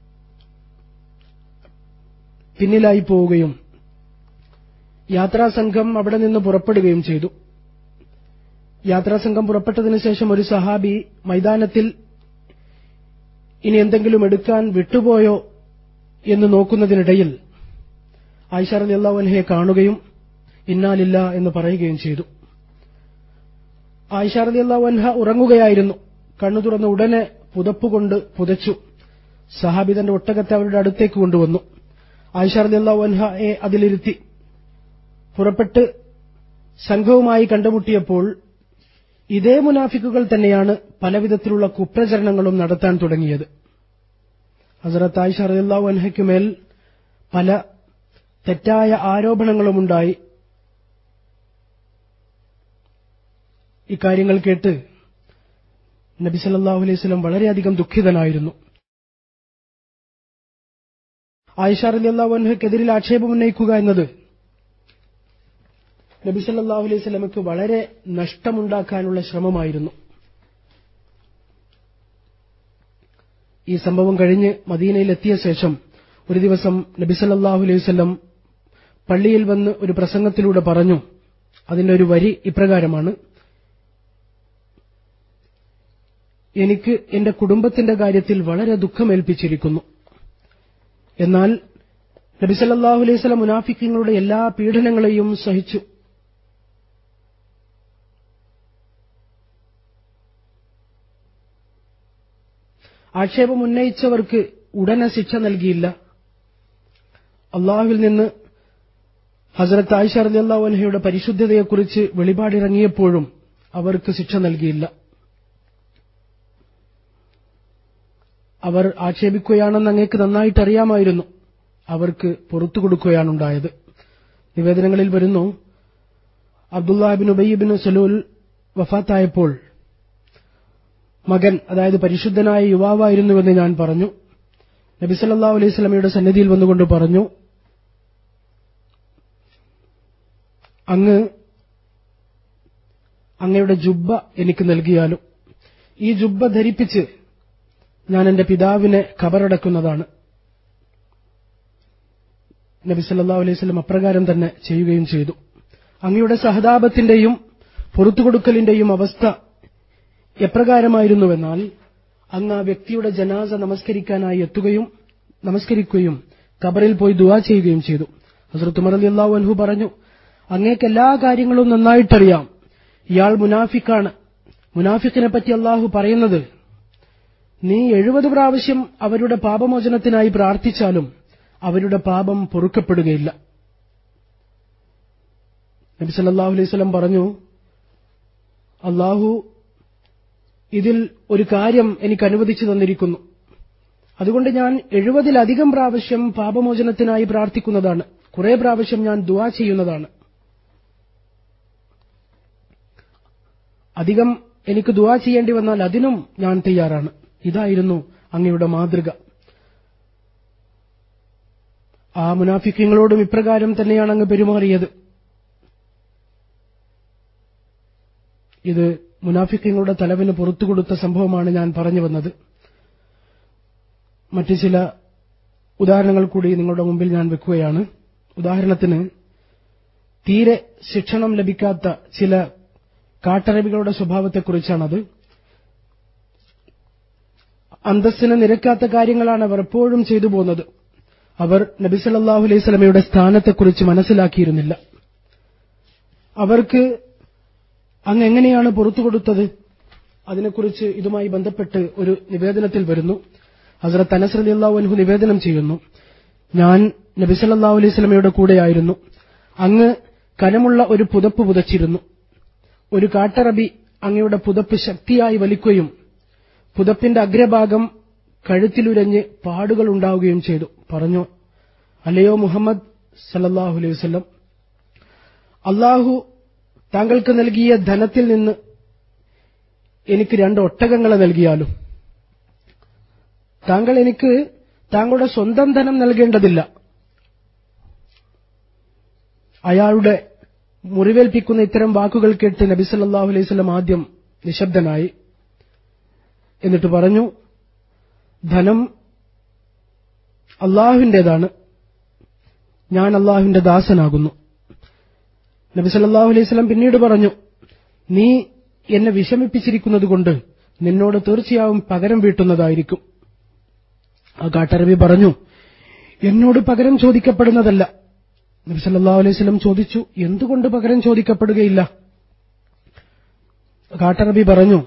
പിന്നിലായി പോവുകയും യാത്രാസംഘം അവിടെ നിന്ന് പുറപ്പെടുകയും ചെയ്തു യാത്രാസംഘം പുറപ്പെട്ടതിനു ശേഷം ഒരു സഹാബി മൈതാനത്തിൽ ഇനി എന്തെങ്കിലും എടുക്കാൻ വിട്ടുപോയോ എന്ന് നോക്കുന്നതിനിടയിൽ ആയിഷ റളിയല്ലാഹു അൻഹയെ കാണുകയും ഇന്നാലില്ല എന്ന് പറയുകയും ചെയ്തു ആയിഷ റളിയല്ലാഹു അൻഹ ഉറങ്ങുകയായിരുന്നു കണ്ണു തുറന്ന് ഉടനെ പുതപ്പുകൊണ്ട് പുതച്ചു സഹാബി തന്റെ ഒട്ടകത്തെ അവരുടെ അടുത്തേക്ക് കൊണ്ടുവന്നു ആയിഷ റളിയല്ലാഹു അൻഹയെ അതിലിരുത്തി പുറപ്പെട്ട് സംഘവുമായി കണ്ടുമുട്ടിയപ്പോൾ ഇതേ മുനാഫിക്കുകൾ തന്നെയാണ് പലവിധത്തിലുള്ള കുപ്രചരണങ്ങളും നടത്താൻ തുടങ്ങിയത് ഹസരത്ത് ആയിഷ റളിയല്ലാഹു അൻഹയ്ക്കുമേൽ പല തെറ്റായ ആരോപണങ്ങളുമുണ്ടായി ഇക്കാര്യങ്ങൾ കേട്ട് നബി സല്ലല്ലാഹു അലൈഹി വസല്ലം വളരെയധികം ദുഃഖിതനായിരുന്നു ആയിഷ റളിയല്ലാഹു അൻഹയ്ക്കെതിരിൽ ആക്ഷേപം ഉന്നയിക്കുക എന്നത് നബി സല്ലല്ലാഹു അലൈഹി വസല്ലമക്ക് വളരെ നഷ്ടമുണ്ടാക്കാനുള്ള ശ്രമമായിരുന്നു ഈ സംഭവം കഴിഞ്ഞ് മദീനയിൽ എത്തിയ ശേഷം ഒരു ദിവസം നബി സല്ലല്ലാഹു അലൈഹി വസല്ലം പള്ളിയിൽ വന്ന് ഒരു പ്രസംഗത്തിലൂടെ പറഞ്ഞു അതിന്റെ ഒരു വരി ഇപ്രകാരമാണ് എനിക്ക് എന്റെ കുടുംബത്തിന്റെ കാര്യത്തിൽ വളരെ ദുഃഖമേൽപ്പിച്ചിരിക്കുന്നു എന്നാൽ നബി സല്ലല്ലാഹു അലൈഹി വസല്ലം മുനാഫിക്കങ്ങളുടെ എല്ലാ പീഡനങ്ങളെയും സഹിച്ചു ആക്ഷേപം ഉന്നയിച്ചവർക്ക് ഉടനെ ശിക്ഷ നൽകിയില്ല അള്ളാഹുവിൽ നിന്ന് ഹസരത്ത് ആയിഷ റളിയല്ലാഹു അൻഹയുടെ പരിശുദ്ധതയെക്കുറിച്ച് വെളിപാടിറങ്ങിയപ്പോഴും അവർക്ക് ശിക്ഷ നൽകിയില്ല അവർ ആക്ഷേപിക്കുകയാണെന്ന് അങ്ങേക്ക് നന്നായിട്ട് അറിയാമായിരുന്നു അവർക്ക് പുറത്തു കൊടുക്കുകയാണുണ്ടായത് നിവേദനങ്ങളിൽ വരുന്നു അബ്ദുല്ലാഹിബിൻ ഉബയ്യബിൻ സലൂൽ വഫാത്തായപ്പോൾ മകൻ അതായത് പരിശുദ്ധനായ യുവാവായിരുന്നുവെന്ന് ഞാൻ പറഞ്ഞു നബി സല്ലല്ലാഹു അലൈഹി സ്വലമയുടെ സന്നിധിയിൽ വന്നുകൊണ്ട് പറഞ്ഞു അങ്ങ് അങ്ങയുടെ ജുബ്ബ എനിക്ക് നൽകിയാലും ഈ ജുബ്ബ ധരിപ്പിച്ച് ഞാൻ എന്റെ പിതാവിനെ ഖബറടക്കുന്നതാണ് നബി സല്ലല്ലാഹു അലൈഹി വസല്ലം അപ്രകാരം തന്നെ ചെയ്യുകയും ചെയ്തു അങ്ങയുടെ സഹതാപത്തിന്റെയും പുറത്തുകൊടുക്കലിന്റെയും അവസ്ഥ എപ്രകാരമായിരുന്നുവെന്നാൽ അങ്ങ് ആ വ്യക്തിയുടെ ജനാസ നമസ്കരിക്കാനായി എത്തുകയും നമസ്കരിക്കുകയും ഖബറിൽ പോയി ദുവാ ചെയ്യുകയും ചെയ്തു ഹസ്രത്ത് ഉമർ റളിയല്ലാഹു അൻഹു പറഞ്ഞു അങ്ങേക്ക് എല്ലാ കാര്യങ്ങളും നന്നായിട്ടറിയാം ഇയാൾ മുനാഫിക്കാണ് മുനാഫിക്കിനെ പറ്റി അള്ളാഹു പറയുന്നത് നീ എഴുപത് പ്രാവശ്യം അവരുടെ പാപമോചനത്തിനായി പ്രാർത്ഥിച്ചാലും അവരുടെ പാപം പൊറുക്കപ്പെടുകയില്ല നബി സല്ലല്ലാഹു അലൈഹി വസല്ലം പറഞ്ഞു അള്ളാഹു ഇതിൽ ഒരു കാര്യം എനിക്ക് അനുവദിച്ചു തന്നിരിക്കുന്നു അതുകൊണ്ട് ഞാൻ എഴുപതിലധികം പ്രാവശ്യം പാപമോചനത്തിനായി പ്രാർത്ഥിക്കുന്നതാണ് കുറെ പ്രാവശ്യം ഞാൻ ദുവാ ചെയ്യുന്നതാണ് അധികം എനിക്ക് ദുവാ ചെയ്യേണ്ടി വന്നാൽ അതിനും ഞാൻ തയ്യാറാണ് ഇതായിരുന്നു അങ്ങയുടെ മാതൃക ആ മുനാഫിക്കങ്ങളോടും ഇപ്രകാരം തന്നെയാണ് അങ്ങ് പെരുമാറിയത് ഇത് മുനാഫിക്കങ്ങളുടെ തലവിന് പുറത്തു കൊടുത്ത സംഭവമാണ് ഞാൻ പറഞ്ഞു വന്നത് മറ്റു ചില ഉദാഹരണങ്ങൾ കൂടി നിങ്ങളുടെ മുമ്പിൽ ഞാൻ വെക്കുകയാണ് ഉദാഹരണത്തിന് തീരെ ശിക്ഷണം ലഭിക്കാത്ത ചില കാട്ടറബികളുടെ സ്വഭാവത്തെക്കുറിച്ചാണത് അന്തസ്സിന് നിരക്കാത്ത കാര്യങ്ങളാണ് അവർ എപ്പോഴും ചെയ്തു പോകുന്നത് അവർ നബി സല്ലല്ലാഹു അലൈഹി സ്വലമയുടെ സ്ഥാനത്തെക്കുറിച്ച് മനസ്സിലാക്കിയിരുന്നില്ല അവർക്ക് അങ്ങ് എങ്ങനെയാണ് പുറത്തു കൊടുത്തത് അതിനെക്കുറിച്ച് ഇതുമായി ബന്ധപ്പെട്ട് ഒരു നിവേദനത്തിൽ വരുന്നു ഹസരത്ത് അനസ് റളിയല്ലാഹു അൻഹു നിവേദനം ചെയ്യുന്നു ഞാൻ നബി സല്ലല്ലാഹു അലൈഹി സ്വലമയുടെ കൂടെയായിരുന്നു അങ്ങ് കനമുള്ള ഒരു പുതപ്പ് പുതച്ചിരുന്നു ഒരു കാട്ടറബി അങ്ങയുടെ പുതപ്പ് ശക്തിയായി വലിക്കുകയും പുതപ്പിന്റെ അഗ്രഭാഗം കഴുത്തിലുരഞ്ഞ് പാടുകൾ ഉണ്ടാവുകയും ചെയ്തു പറഞ്ഞു അല്ലയോ മുഹമ്മദ് സല്ലല്ലാഹു അലൈഹി വസല്ലം അള്ളാഹു താങ്കൾക്ക് നൽകിയ ധനത്തിൽ നിന്ന് എനിക്ക് രണ്ട് ഒട്ടകങ്ങളെ നൽകിയാലും താങ്കൾ എനിക്ക് താങ്കളുടെ സ്വന്തം ധനം നൽകേണ്ടതില്ല അയാളുടെ മുറിവേൽപ്പിക്കുന്ന ഇത്തരം വാക്കുകൾ കേട്ട് നബി സല്ലല്ലാഹു അലൈഹി വസല്ലം ആദ്യം നിശബ്ദനായി എന്നിട്ട് പറഞ്ഞു ധനം അള്ളാഹുവിന്റേതാണ് ഞാൻ അള്ളാഹുവിന്റെ ദാസനാകുന്നു നബി സല്ലല്ലാഹു അലൈഹി വസല്ലം പിന്നീട് പറഞ്ഞു നീ എന്നെ വിഷമിപ്പിച്ചിരിക്കുന്നതുകൊണ്ട് നിന്നോട് തീർച്ചയായും പകരം വീട്ടുന്നതായിരിക്കും ആ കാട്ടറബി പറഞ്ഞു എന്നോട് പകരം ചോദിക്കപ്പെടുന്നതല്ല നബി സല്ലല്ലാഹു അലൈഹി വസല്ലം ചോദിച്ചു എന്തുകൊണ്ട് പകരം ചോദിക്കപ്പെടുകയില്ല കാട്ടറബി പറഞ്ഞു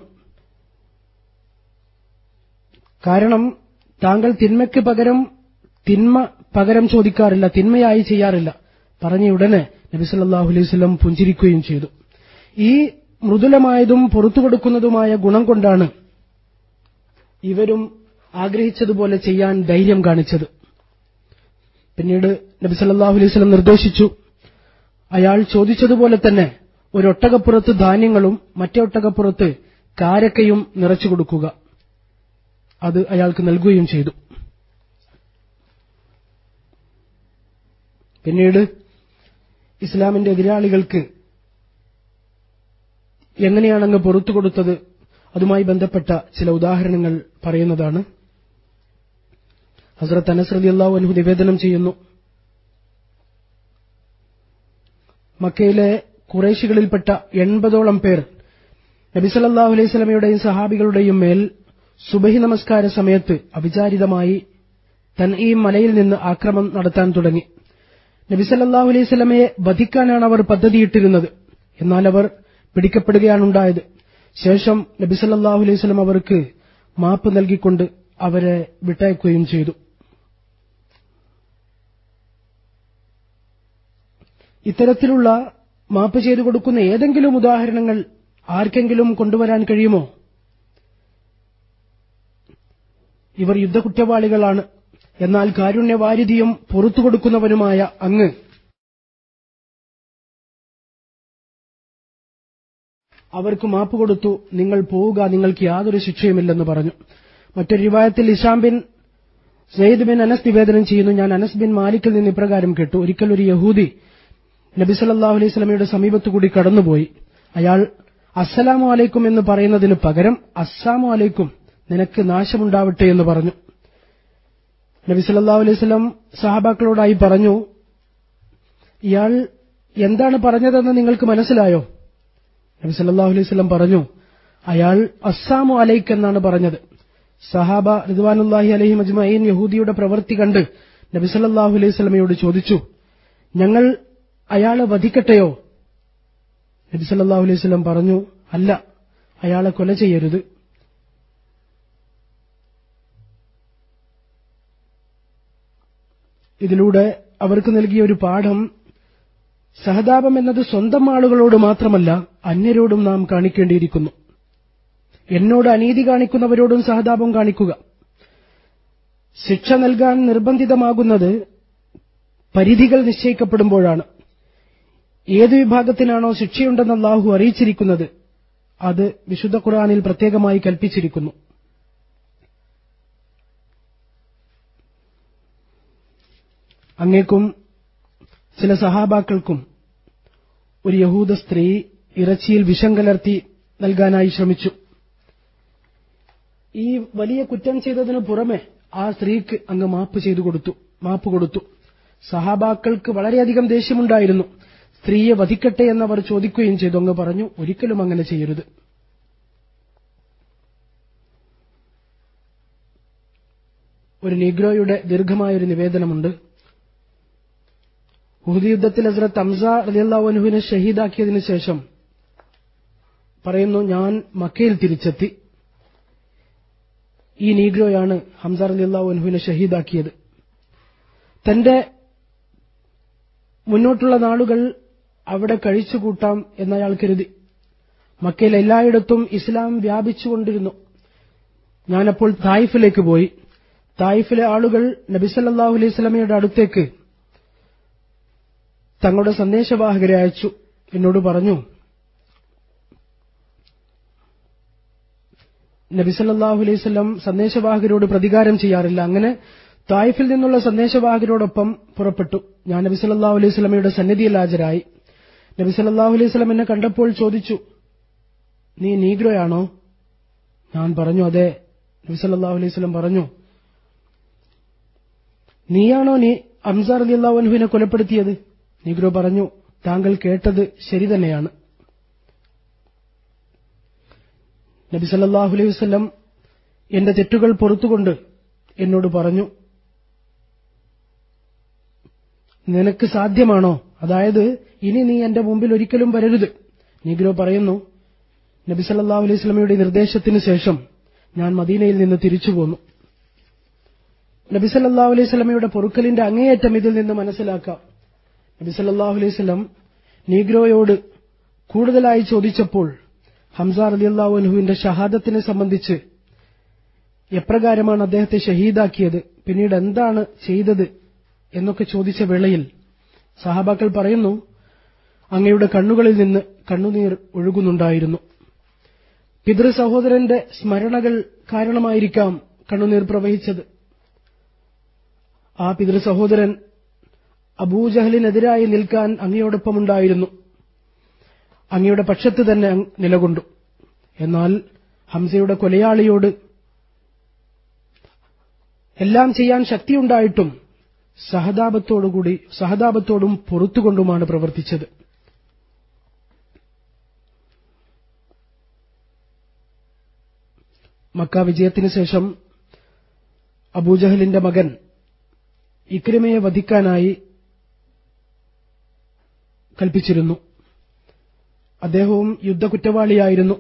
കാരണം താങ്കൾ തിന്മയ്ക്ക് പകരം തിന്മ പകരം ചോദിക്കാറില്ല തിന്മയായി ചെയ്യാറില്ല പറഞ്ഞ ഉടനെ നബി സല്ലല്ലാഹു അലൈഹി വസല്ലം പുഞ്ചിരിക്കുകയും ചെയ്തു ഈ മൃദുലമായതും പുറത്തു കൊടുക്കുന്നതുമായ ഗുണം കൊണ്ടാണ് ഇവരും ആഗ്രഹിച്ചതുപോലെ ചെയ്യാൻ ധൈര്യം കാണിച്ചത് പിന്നീട് നബി സല്ലല്ലാഹു അലൈഹി വസല്ലം നിർദ്ദേശിച്ചു അയാൾ ചോദിച്ചതുപോലെ തന്നെ ഒരൊട്ടകപ്പുറത്ത് ധാന്യങ്ങളും മറ്റേ ഒട്ടകപ്പുറത്ത് കാരക്കയും നിറച്ചു കൊടുക്കുക അത് അയാൾക്ക് നൽകുകയും ചെയ്തു പിന്നീട് ഇസ്ലാമിന്റെ എതിരാളികൾക്ക് എങ്ങനെയാണ് അങ്ങ് പുറത്തു കൊടുത്തത് അതുമായി ബന്ധപ്പെട്ട ചില ഉദാഹരണങ്ങൾ പറയുന്നതാണ് ഹസ്രത്ത് അനസ് റളിയല്ലാഹു അൻഹു നിവേദനം ചെയ്യുന്നു മക്കയിലെ കുറേശികളിൽപ്പെട്ട എൺപതോളം പേർ നബി സല്ലല്ലാഹു അലൈഹി സ്വലമയുടെയും സഹാബികളുടെയും മേൽ സുബഹി നമസ്കാര സമയത്ത് അവിചാരിതമായി തൻഈം മലയിൽ നിന്ന് ആക്രമണം നടത്താൻ തുടങ്ങി നബി സല്ലല്ലാഹു അലൈഹി സ്വലമയെ വധിക്കാനാണ് അവർ പദ്ധതിയിട്ടിരുന്നത് എന്നാൽ അവർ പിടിക്കപ്പെടുകയാണുണ്ടായത് ശേഷം നബി സല്ലല്ലാഹു അലൈഹി സ്വലം അവർക്ക് മാപ്പ് നൽകിക്കൊണ്ട് അവരെ വിട്ടയക്കുകയും ചെയ്തു ഇത്തരത്തിലുള്ള മാപ്പ് ചെയ്തു കൊടുക്കുന്ന ഏതെങ്കിലും ഉദാഹരണങ്ങൾ ആർക്കെങ്കിലും കൊണ്ടുവരാൻ കഴിയുമോ ഇവർ യുദ്ധകുറ്റവാളികളാണ് എന്നാൽ കാരുണ്യവാരിധിയും പുറത്തു കൊടുക്കുന്നവനുമായ അങ്ങ് അവർക്ക് മാപ്പ് കൊടുത്തു നിങ്ങൾ പോവുക നിങ്ങൾക്ക് യാതൊരു ശിക്ഷയുമില്ലെന്ന് പറഞ്ഞു മറ്റൊരു റിവായത്തിൽ Hisham bin Zaid bin Anas നിവേദനം ചെയ്യുന്നു ഞാൻ അനസ് ബിൻ മാലിക്കിൽ നിന്ന് ഇപ്രകാരം കേട്ടു ഒരിക്കൽ ഒരു യഹൂദി നബി സല്ലല്ലാഹു അലൈഹി സ്വലമയുടെ സമീപത്തുകൂടി കടന്നുപോയി അയാൾ അസ്സലാമു അലൈക്കും എന്ന് പറയുന്നതിന് പകരം അസ്സാമു അലൈക്കും നിനക്ക് നാശമുണ്ടാവട്ടെ എന്ന് പറഞ്ഞു നബി സല്ലല്ലാഹു അലൈഹി വസല്ലം സഹാബാക്കളോടായി പറഞ്ഞു ഇയാൾ എന്താണ് പറഞ്ഞതെന്ന് നിങ്ങൾക്ക് മനസ്സിലായോ നബി സല്ലല്ലാഹു അലൈഹി വസല്ലം പറഞ്ഞു അയാൾ അസ്സാമു അലൈക്ക് എന്നാണ് പറഞ്ഞത് സഹാബ റിദ്വാനുല്ലാഹി അലൈഹി മജ്മഈൻ യഹൂദിയുടെ പ്രവൃത്തി കണ്ട് നബി സല്ലല്ലാഹു അലൈഹി വസല്ലമയോട് ചോദിച്ചു ഞങ്ങൾ അയാളെ വധിക്കട്ടെയോ നബി സല്ലല്ലാഹു അലൈഹി വസല്ലം പറഞ്ഞു അല്ല അയാളെ കൊല ചെയ്യരുത് ഇതിലൂടെ അവർക്ക് നൽകിയ ഒരു പാഠം സഹതാപം എന്നത് സ്വന്തം ആളുകളോട് മാത്രമല്ല അന്യരോടും നാം കാണിക്കേണ്ടിയിരിക്കുന്നു എന്നോട് അനീതി കാണിക്കുന്നവരോടും സഹതാപം കാണിക്കുക ശിക്ഷ നൽകാൻ നിർബന്ധിതമാകുന്നത് പരിധികൾ നിശ്ചയിക്കപ്പെടുമ്പോഴാണ് ഏത് വിഭാഗത്തിനാണോ ശിക്ഷയുണ്ടെന്ന് അള്ളാഹു അറിയിച്ചിരിക്കുന്നത് അത് വിശുദ്ധ ഖുർആനിൽ പ്രത്യേകമായി കൽപ്പിച്ചിരിക്കുന്നു അങ്ങേക്കും ചില സഹാബാക്കൾക്കും ഒരു യഹൂദ സ്ത്രീ ഇറച്ചിയിൽ വിഷം കലർത്തി നൽകാനായി ശ്രമിച്ചു ഈ വലിയ കുറ്റം ചെയ്തതിനു പുറമെ ആ സ്ത്രീക്ക് അങ്ങ് മാപ്പ് ചെയ്തു കൊടുത്തു മാപ്പ് കൊടുത്തു സഹാബാക്കൾക്ക് വളരെയധികം ദേഷ്യമുണ്ടായിരുന്നു സ്ത്രീയെ വധിക്കട്ടെ എന്നവർ ചോദിക്കുകയും ചെയ്തു അങ്ങ് പറഞ്ഞു ഒരിക്കലും അങ്ങനെ ചെയ്യരുത് ഒരു നിഗ്രോയുടെ ദീർഘമായൊരു നിവേദനമുണ്ട് ഉഹുദ് യുദ്ധത്തിൽ ഹസ്രത്ത് ഹംസ റലിയല്ലാഹുനുവിനെ ഷഹീദാക്കിയതിനു ശേഷം പറയുന്നു ഞാൻ മക്കയിൽ തിരിച്ചെത്തി ഈ നീഗ്രോയാണ് ഹംസ റലിയല്ലാഹുനുവിനെ ഷഹീദാക്കിയത് തന്റെ മുന്നോട്ടുള്ള നാളുകൾ അവിടെ കഴിച്ചുകൂട്ടാം എന്നയാൾ കരുതി മക്കയിൽ എല്ലായിടത്തും ഇസ്ലാം വ്യാപിച്ചുകൊണ്ടിരുന്നു ഞാനപ്പോൾ തായിഫിലേക്ക് പോയി തായിഫിലെ ആളുകൾ നബിസല്ലാഹു അലൈഹി സ്വലമയുടെ അടുത്തേക്ക് തങ്ങളുടെ സന്ദേശവാഹകരെ അയച്ചു എന്നോട് പറഞ്ഞു നബിസല്ലാഹു അലൈഹി സ്വലം സന്ദേശവാഹകരോട് പ്രതികാരം ചെയ്യാറില്ല അങ്ങനെ തായിഫിൽ നിന്നുള്ള സന്ദേശവാഹകരോടൊപ്പം പുറപ്പെട്ടു ഞാൻ നബി സല്ലല്ലാഹു അലൈഹി സ്വലമയുടെ സന്നിധിയിൽ ഹാജരായി നബി സല്ലല്ലാഹു അലൈഹി സ്വലം എന്നെ കണ്ടപ്പോൾ ചോദിച്ചു നീ നീഗ്രോയാണോ ഞാൻ പറഞ്ഞു അതെ നബി സല്ലല്ലാഹു അലൈഹി സ്വലം പറഞ്ഞു നീയാണോ നീ അംസാർ അലി അള്ളാഹു അൻഹുവിനെ കൊലപ്പെടുത്തിയത് നീഗ്രോ പറഞ്ഞു താങ്കൾ കേട്ടത് ശരി തന്നെയാണ് നബി സല്ലല്ലാഹു അലൈഹി വസല്ലം എന്റെ തെറ്റുകൾ പുറത്തുകൊണ്ട് എന്നോട് പറഞ്ഞു നിനക്ക് സാധ്യമാണോ അതായത് ഇനി നീ എന്റെ മുമ്പിൽ ഒരിക്കലും വരരുത് നീഗ്രോ പറയുന്നു നബി സല്ലല്ലാഹു അലൈഹി വസല്ലമയുടെ നിർദ്ദേശത്തിന് ശേഷം ഞാൻ മദീനയിൽ നിന്ന് തിരിച്ചു പോന്നു നബി സല്ലല്ലാഹു അലൈഹി വസല്ലമയുടെ പൊറുക്കലിന്റെ അങ്ങേയറ്റം ഇതിൽ നിന്ന് മനസ്സിലാക്കാം നബി സല്ലല്ലാഹു അലൈഹി വസല്ലം നീഗ്രോയോട് കൂടുതലായി ചോദിച്ചപ്പോൾ ഹംസ റളിയല്ലാഹു അൻഹുവിന്റെ ഷഹാദത്തിനെ സംബന്ധിച്ച് എപ്രകാരമാണ് അദ്ദേഹത്തെ ഷഹീദാക്കിയത് പിന്നീട് എന്താണ് ചെയ്തത് എന്നൊക്കെ ചോദിച്ച വേളയിൽ സഹാബാക്കൾ പറയുന്നു അങ്ങയുടെ കണ്ണുകളിൽ നിന്ന് കണ്ണുനീർ ഒഴുകുന്നുണ്ടായിരുന്നു പിതൃ സഹോദരന്റെ സ്മരണകൾ കാരണമായിരിക്കാം കണ്ണുനീർ പ്രവഹിച്ചത് ആ പിതൃ സഹോദരൻ അബൂജഹലിനെതിരായി നിൽക്കാൻ അങ്ങയോടൊപ്പമുണ്ടായിരുന്നു അങ്ങയുടെ പക്ഷത്ത് തന്നെ അങ്ങ് നിലകൊണ്ടു എന്നാൽ ഹംസയുടെ കൊലയാളിയോട് എല്ലാം ചെയ്യാൻ ശക്തിയുണ്ടായിട്ടും സഹതാപത്തോടുകൂടി സഹതാപത്തോടും പൊറത്തുകൊണ്ടുമാണ് പ്രവർത്തിച്ചത് മക്ക വിജയത്തിന് ശേഷം അബൂജഹലിന്റെ മകൻ ഇക്രിമയെ വധിക്കാനായി കൽപ്പിച്ചിരുന്നു അദ്ദേഹവും യുദ്ധകുറ്റവാളിയായിരുന്നു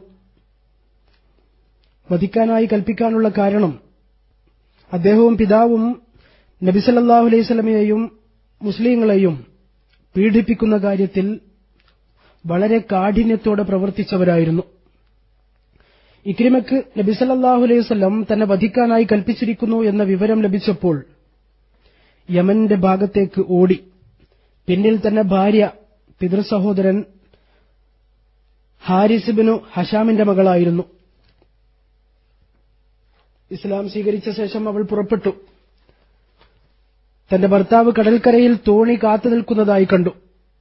വധിക്കാനായി കൽപ്പിക്കാനുള്ള കാരണം അദ്ദേഹവും പിതാവും നബിസല്ലാഹു അലൈഹി സ്വലമയെയും മുസ്ലിങ്ങളെയും പീഡിപ്പിക്കുന്ന കാര്യത്തിൽ വളരെ കാഠിന്യത്തോടെ പ്രവർത്തിച്ചവരായിരുന്നു ഇക്രിമക്ക് നബിസല്ലാഹു അലൈഹി വസല്ലം തന്നെ വധിക്കാനായി കൽപ്പിച്ചിരിക്കുന്നു എന്ന വിവരം ലഭിച്ചപ്പോൾ യമന്റെ ഭാഗത്തേക്ക് ഓടി പിന്നിൽ തന്നെ ഭാര്യ പിതൃസഹോദരൻ ഹാരിസിബിനു ഹഷാമിന്റെ മകളായിരുന്നു ഇസ്ലാം സ്വീകരിച്ച ശേഷം അവൾ പുറപ്പെട്ടു തന്റെ ഭർത്താവ് കടൽക്കരയിൽ തോണി കാത്തു നിൽക്കുന്നതായി കണ്ടു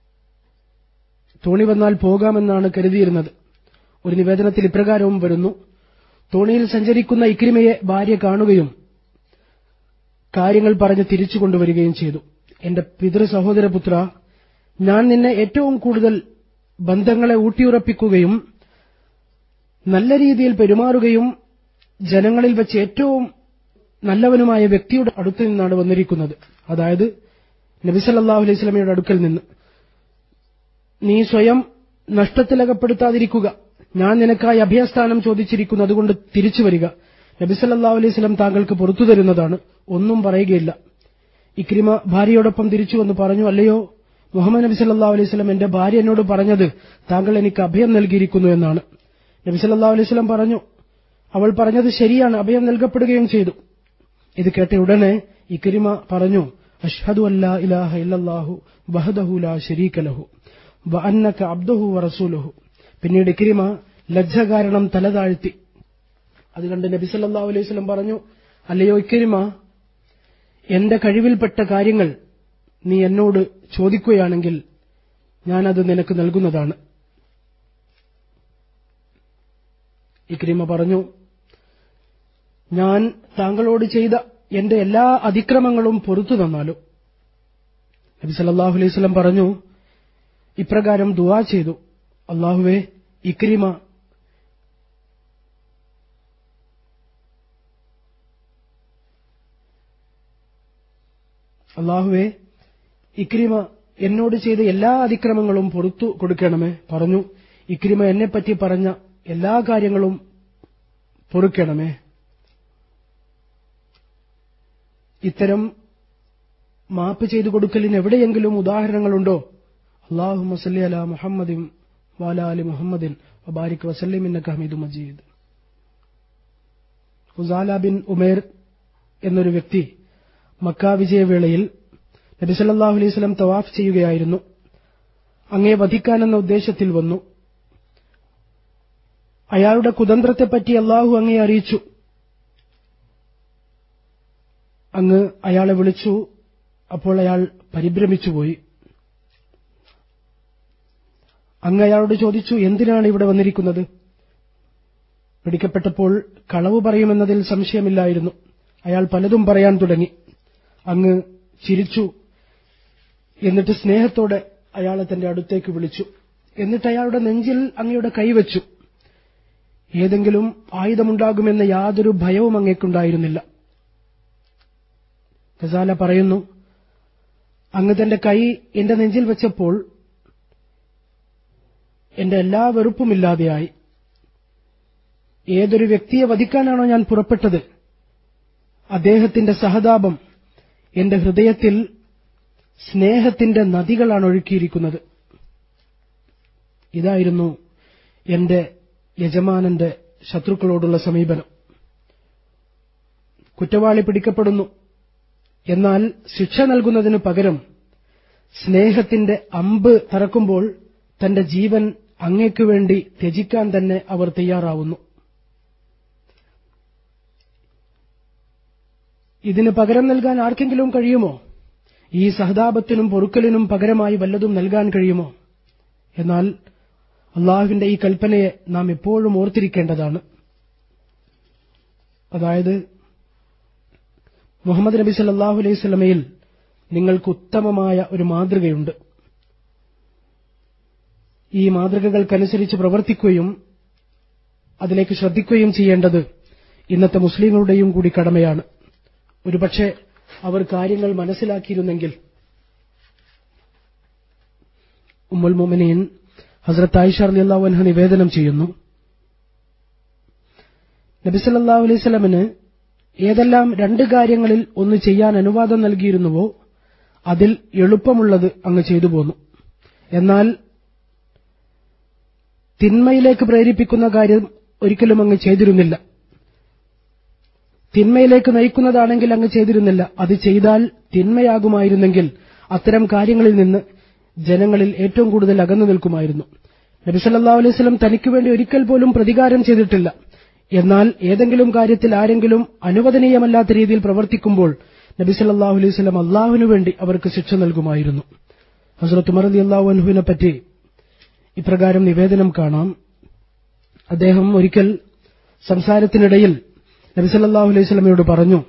തോണി വന്നാൽ പോകാമെന്നാണ് കരുതിയിരുന്നത് ഒരു നിവേദനത്തിൽ ഇപ്രകാരവും വരുന്നു തോണിയിൽ സഞ്ചരിക്കുന്ന ഇക്രിമയെ ഭാര്യ കാണുകയും കാര്യങ്ങൾ പറഞ്ഞ് തിരിച്ചു കൊണ്ടുവരികയും ചെയ്തു എന്റെ പിതൃ സഹോദരപുത്ര ഞാൻ നിന്നെ ഏറ്റവും കൂടുതൽ ബന്ധങ്ങളെ ഊട്ടിയുറപ്പിക്കുകയും നല്ല രീതിയിൽ പെരുമാറുകയും ജനങ്ങളിൽ വെച്ച് ഏറ്റവും നല്ലവനുമായ വ്യക്തിയുടെ അടുത്തു നിന്നാണ് വന്നിരിക്കുന്നത് അതായത് നബിസല്ലാഹു അലൈഹി സ്വലമയുടെ അടുക്കൽ നിന്ന് നീ സ്വയം നഷ്ടത്തിലകപ്പെടുത്താതിരിക്കുക ഞാൻ നിനക്കായി അഭയസ്ഥാനം ചോദിച്ചിരിക്കുന്നു അതുകൊണ്ട് തിരിച്ചു വരിക നബിസല്ലാഹു അലൈഹി സ്വലം താങ്കൾക്ക് പുറത്തു തരുന്നതാണ് ഒന്നും പറയുകയില്ല ഇക്രിമ ഭാര്യയോടൊപ്പം തിരിച്ചു വന്ന് പറഞ്ഞു അല്ലയോ മുഹമ്മദ് നബി സല്ലാ അലൈഹി സ്വലം എന്റെ ഭാര്യ എന്നോട് പറഞ്ഞത് താങ്കൾ എനിക്ക് അഭയം നൽകിയിരിക്കുന്നു എന്നാണ് നബി സല്ലാ അലൈഹി സ്വലം പറഞ്ഞു അവൾ പറഞ്ഞത് ശരിയാണ് അഭയം നൽകപ്പെടുകയും ചെയ്തു ഇത് കേട്ട ഉടനെ ഇക്രിമ പറഞ്ഞു അഷ്ഹദു അല്ലാ ഇലാഹ ഇല്ലല്ലാഹു വഹദഹു ലാ ശരീക ലഹു വ അന്നക അബ്ദുഹു വറസൂലുഹു പിന്നീട് ഇക്രിമ ലജ്ജ കാരണം തല താഴ്ത്തി അത് കണ്ട് നബി സല്ലല്ലാഹു അലൈഹി വസല്ലം പറഞ്ഞു അല്ലയോ ഇക്രിമ എന്റെ കഴിവിൽപ്പെട്ട കാര്യങ്ങൾ നീ എന്നോട് ചോദിക്കുകയാണെങ്കിൽ ഞാനത് നിനക്ക് നൽകുന്നതാണ് ഇക്രിമ പറഞ്ഞു ഞാൻ താങ്കളോട് ചെയ്ത എന്റെ എല്ലാ അതിക്രമങ്ങളും പൊറത്തു തന്നാലും നബി സല്ലല്ലാഹു അലൈഹി വസല്ലം പറഞ്ഞു ഇപ്രകാരം ദുആ ചെയ്തു അള്ളാഹുവേ ഇക്രിമ അള്ളാഹുവേ ഇക്രിമ എന്നോട് ചെയ്ത എല്ലാ അതിക്രമങ്ങളും പൊറത്തു കൊടുക്കണമേ പറഞ്ഞു ഇക്രിമ എന്നെപ്പറ്റി പറഞ്ഞ എല്ലാ കാര്യങ്ങളും പൊറുക്കണമേ ഇത്തരം മാപ്പ് ചെയ്തു കൊടുക്കലിന് എവിടെയെങ്കിലും ഉദാഹരണങ്ങളുണ്ടോ അള്ളാഹു മസല്ലി അല മുഹമ്മദിൻ വാല അലി മുഹമ്മദിൻ വബാരിക് വസല്ലിം ഇന്നക ഹമീദു മജീദ് ഹുസാല ബിൻ ഉമേർ എന്നൊരു വ്യക്തി മക്ക വിജയവേളയിൽ നബി സല്ലല്ലാഹു അലൈഹി വസല്ലം തവാഫ് ചെയ്യുകയായിരുന്നു അങ്ങേ വധിക്കാനെന്ന ഉദ്ദേശത്തിൽ വന്നു അയാളുടെ കുതന്ത്രത്തെപ്പറ്റി അള്ളാഹു അങ്ങേ അറിയിച്ചു അങ്ങ് അയാളെ വിളിച്ചു അപ്പോൾ അയാൾ പരിഭ്രമിച്ചുപോയി അങ്ങ് അയാളോട് ചോദിച്ചു എന്തിനാണ് ഇവിടെ വന്നിരിക്കുന്നത് പിടിക്കപ്പെട്ടപ്പോൾ കളവ് പറയുമെന്നതിൽ സംശയമില്ലായിരുന്നു അയാൾ പലതും പറയാൻ തുടങ്ങി അങ്ങ് ചിരിച്ചു എന്നിട്ട് സ്നേഹത്തോടെ അയാളെ തന്റെ അടുത്തേക്ക് വിളിച്ചു എന്നിട്ട് അയാളുടെ നെഞ്ചിൽ അങ്ങയുടെ കൈവച്ചു ഏതെങ്കിലും ആയുധമുണ്ടാകുമെന്ന യാതൊരു ഭയവും അങ്ങേക്കുണ്ടായിരുന്നില്ല ഗസാല പറയുന്നു അങ്ങ് തന്റെ കൈ എന്റെ നെഞ്ചിൽ വെച്ചപ്പോൾ എന്റെ എല്ലാ വെറുപ്പുമില്ലാതെയായി ഏതൊരു വ്യക്തിയെ വധിക്കാനാണോ ഞാൻ പുറപ്പെട്ടത് അദ്ദേഹത്തിന്റെ സഹതാപം എന്റെ ഹൃദയത്തിൽ സ്നേഹത്തിന്റെ നദികളാണ് ഒഴുക്കിയിരിക്കുന്നത് ഇതായിരുന്നു എന്റെ യജമാനന്റെ ശത്രുക്കളോടുള്ള സമീപനം കുറ്റവാളി പിടിക്കപ്പെടുന്നു എന്നാൽ ശിക്ഷ നൽകുന്നതിനു പകരം സ്നേഹത്തിന്റെ അമ്പ് തറക്കുമ്പോൾ തന്റെ ജീവൻ അങ്ങേക്കു വേണ്ടി ത്യജിക്കാൻ തന്നെ അവർ തയ്യാറാവുന്നു ഇതിന് പകരം നൽകാൻ ആർക്കെങ്കിലും കഴിയുമോ ഈ സഹതാപത്തിനും പൊറുക്കലിനും പകരമായി വല്ലതും നൽകാൻ കഴിയുമോ എന്നാൽ അള്ളാഹുവിന്റെ ഈ കൽപ്പനയെ നാം എപ്പോഴും ഓർത്തിരിക്കേണ്ടതാണ് അതായത് മുഹമ്മദ് നബി സല്ലാഹു അലൈഹി സ്വലമയിൽ നിങ്ങൾക്ക് ഉത്തമമായ ഒരു മാതൃകയുണ്ട് ഈ മാതൃകകൾക്കനുസരിച്ച് പ്രവർത്തിക്കുകയും അതിലേക്ക് ശ്രദ്ധിക്കുകയും ചെയ്യേണ്ടത് ഇന്നത്തെ മുസ്ലിങ്ങളുടെയും കൂടി കടമയാണ് ഒരുപക്ഷെ അവർ കാര്യങ്ങൾ മനസ്സിലാക്കിയിരുന്നെങ്കിൽ ഉമ്മുൽ മുമിനീൻ ഹസ്രത്ത് ആയിഷ അലിയല്ലാഹു അൻഹ നിവേദനം ചെയ്യുന്നു നബിസല്ലാഹു അലൈഹി സ്വലമിന് ഏതെല്ലാം രണ്ട് കാര്യങ്ങളിൽ ഒന്ന് ചെയ്യാൻ അനുവാദം നൽകിയിരുന്നുവോ അതിൽ എളുപ്പമുള്ളത് അങ്ങ് ചെയ്തു പോന്നു എന്നാൽ തിന്മയിലേക്ക് പ്രേരിപ്പിക്കുന്ന കാര്യം ഒരിക്കലും അങ്ങ് ചെയ്തിരുന്നില്ല തിന്മയിലേക്ക് നയിക്കുന്നതാണെങ്കിൽ അങ്ങ് ചെയ്തിരുന്നില്ല അത് ചെയ്താൽ തിന്മയാകുമായിരുന്നെങ്കിൽ അത്തരം കാര്യങ്ങളിൽ നിന്ന് ജനങ്ങളിൽ ഏറ്റവും കൂടുതൽ അകന്നു നിൽക്കുമായിരുന്നു നബിസല്ലാ അലൈഹി സ്വലം തനിക്ക് വേണ്ടി ഒരിക്കൽ പോലും പ്രതികാരം ചെയ്തിട്ടില്ല എന്നാൽ ഏതെങ്കിലും കാര്യത്തിൽ ആരെങ്കിലും അനുവദനീയമല്ലാത്ത രീതിയിൽ പ്രവർത്തിക്കുമ്പോൾ നബി സല്ലാഹു അലൈഹി സ്വലം അള്ളാഹുവിനു വേണ്ടി അവർക്ക് ശിക്ഷ നൽകുമായിരുന്നു ഹസ്രത്ത് ഉമർ അലി അള്ളാഹു അൻഹുവിനെ പറ്റി ഇപ്രകാരം നിവേദനം കാണാം അദ്ദേഹം ഒരിക്കൽ സംസാരത്തിനിടയിൽ നബി സല്ലാഹു അലൈഹി സ്വലമയോട് പറഞ്ഞു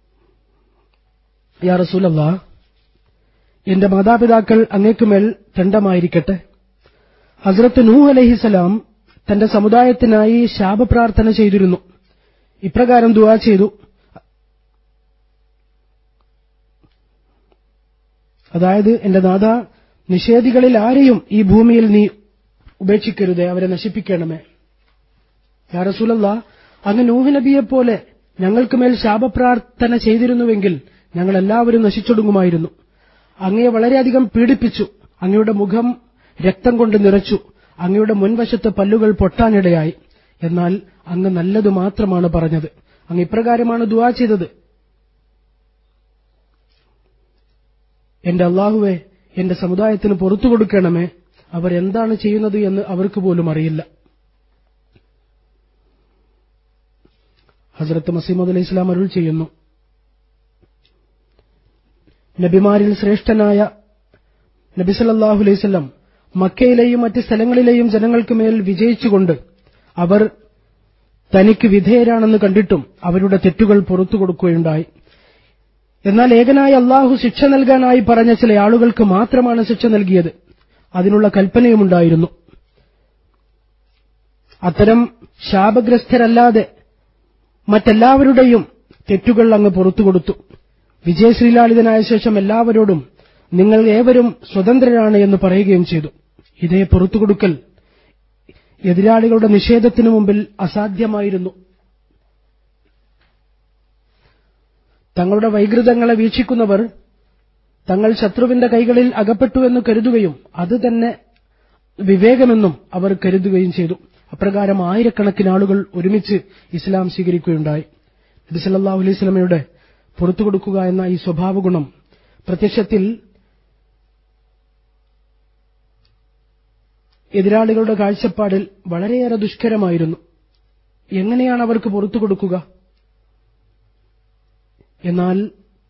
യാ റസൂലല്ലാ എന്റെ മാതാപിതാക്കൾ അങ്ങേക്കുമേൽ ദണ്ഡമായിരിക്കട്ടെ ഹസ്രത്ത് നൂഹ് അലഹിസലാം തന്റെ സമുദായത്തിനായി ശാപപ്രാർത്ഥന ചെയ്തിരുന്നു ഇപ്രകാരം ദുവാ ചെയ്തു അതായത് എന്റെ നാഥ നിഷേധികളിൽ ആരെയും ഈ ഭൂമിയിൽ നീ ഉപേക്ഷിക്കരുതേ അവരെ നശിപ്പിക്കണമേ യാ റസൂലല്ല അങ്ങ് നൂഹ് നബിയെപ്പോലെ ഞങ്ങൾക്ക് മേൽ ശാപപ്രാർത്ഥന ചെയ്തിരുന്നുവെങ്കിൽ ഞങ്ങൾ എല്ലാവരും നശിച്ചൊടുങ്ങുമായിരുന്നു അങ്ങയെ വളരെയധികം പീഡിപ്പിച്ചു അങ്ങയുടെ മുഖം രക്തം കൊണ്ട് നിറച്ചു അങ്ങയുടെ മുൻവശത്ത് പല്ലുകൾ പൊട്ടാനിടയായി എന്നാൽ അങ്ങ് നല്ലത് മാത്രമാണ് പറഞ്ഞത് അങ്ങ് ഇപ്രകാരമാണ് ദുവാ ചെയ്തത് എന്റെ അള്ളാഹുവെ എന്റെ സമുദായത്തിന് പുറത്തു കൊടുക്കണമേ അവർ എന്താണ് ചെയ്യുന്നത് എന്ന് അവർക്ക് പോലും അറിയില്ല ഹസ്രത്ത് മസീമദ് അലൈഹി ഇസ്ലാം അരുൾ ചെയ്യുന്നു നബിമാരിൽ ശ്രേഷ്ഠനായ നബിസലല്ലാഹു അലൈവല്ലം മക്കയിലെയും മറ്റ് സ്ഥലങ്ങളിലെയും ജനങ്ങൾക്ക് മേൽ വിജയിച്ചുകൊണ്ട് അവർ തനിക്ക് വിധേയരാണെന്ന് കണ്ടിട്ടും അവരുടെ തെറ്റുകൾ പുറത്തു കൊടുക്കുകയുണ്ടായി എന്നാൽ ഏകനായ അള്ളാഹു ശിക്ഷ നൽകാനായി പറഞ്ഞ ചില ആളുകൾക്ക് മാത്രമാണ് ശിക്ഷ നൽകിയത് അതിനുള്ള കൽപ്പനയുമുണ്ടായിരുന്നു അത്തരം ശാപഗ്രസ്തരല്ലാതെ മറ്റെല്ലാവരുടെയും തെറ്റുകൾ അങ്ങ് പുറത്തു കൊടുത്തു വിജയശ്രീലാളിതനായ ശേഷം എല്ലാവരോടും നിങ്ങൾ ഏവരും സ്വതന്ത്രരാണ് എന്ന് പറയുകയും ചെയ്തു ഇതേ പുറത്തുകൊടുക്കൽ എതിരാളികളുടെ നിഷേധത്തിനു മുമ്പിൽ അസാധ്യമായിരുന്നു തങ്ങളുടെ വൈകൃതങ്ങളെ വീക്ഷിക്കുന്നവർ തങ്ങൾ ശത്രുവിന്റെ കൈകളിൽ അകപ്പെട്ടുവെന്ന് കരുതുകയും അത് തന്നെ വിവേകമെന്നും അവർ കരുതുകയും ചെയ്തു അപ്രകാരം ആയിരക്കണക്കിന് ആളുകൾ ഒരുമിച്ച് ഇസ്ലാം സ്വീകരിക്കുകയുണ്ടായി നബി സല്ലല്ലാഹു അലൈഹി സ്വലമയുടെ പുറത്തു കൊടുക്കുക എന്ന ഈ സ്വഭാവ ഗുണം പ്രത്യക്ഷത്തിൽ എതിരാളികളുടെ കാഴ്ചപ്പാടിൽ വളരെയേറെ ദുഷ്കരമായിരുന്നു എങ്ങനെയാണ് അവർക്ക് പുറത്തു കൊടുക്കുക എന്നാൽ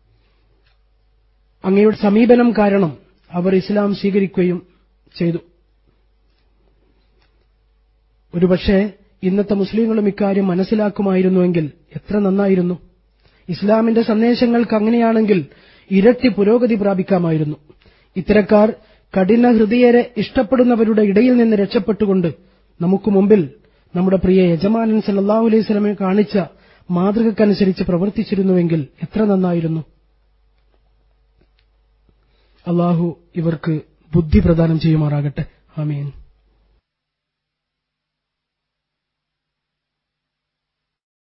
അങ്ങയുടെ സമീപനം കാരണം അവർ ഇസ്ലാം സ്വീകരിക്കുകയും ചെയ്തു ഒരുപക്ഷെ ഇന്നത്തെ മുസ്ലിങ്ങളും ഇക്കാര്യം മനസ്സിലാക്കുമായിരുന്നുവെങ്കിൽ എത്ര നന്നായിരുന്നു ഇസ്ലാമിന്റെ സന്ദേശങ്ങൾക്ക് അങ്ങനെയാണെങ്കിൽ ഇരട്ടി പുരോഗതി പ്രാപിക്കാമായിരുന്നു ഇത്തരക്കാർ കഠിന ഹൃദയരെ ഇഷ്ടപ്പെടുന്നവരുടെ ഇടയിൽ നിന്ന് രക്ഷപ്പെട്ടുകൊണ്ട് നമുക്ക് മുമ്പിൽ നമ്മുടെ പ്രിയ യജമാനൻ സല്ലാഹു അലൈഹി സ്വലമെ കാണിച്ച മാതൃകക്കനുസരിച്ച് പ്രവർത്തിച്ചിരുന്നുവെങ്കിൽ എത്ര നന്നായിരുന്നു അള്ളാഹു ഇവർക്ക് ബുദ്ധി പ്രദാനം ചെയ്യുമാറാകട്ടെ ആമീൻ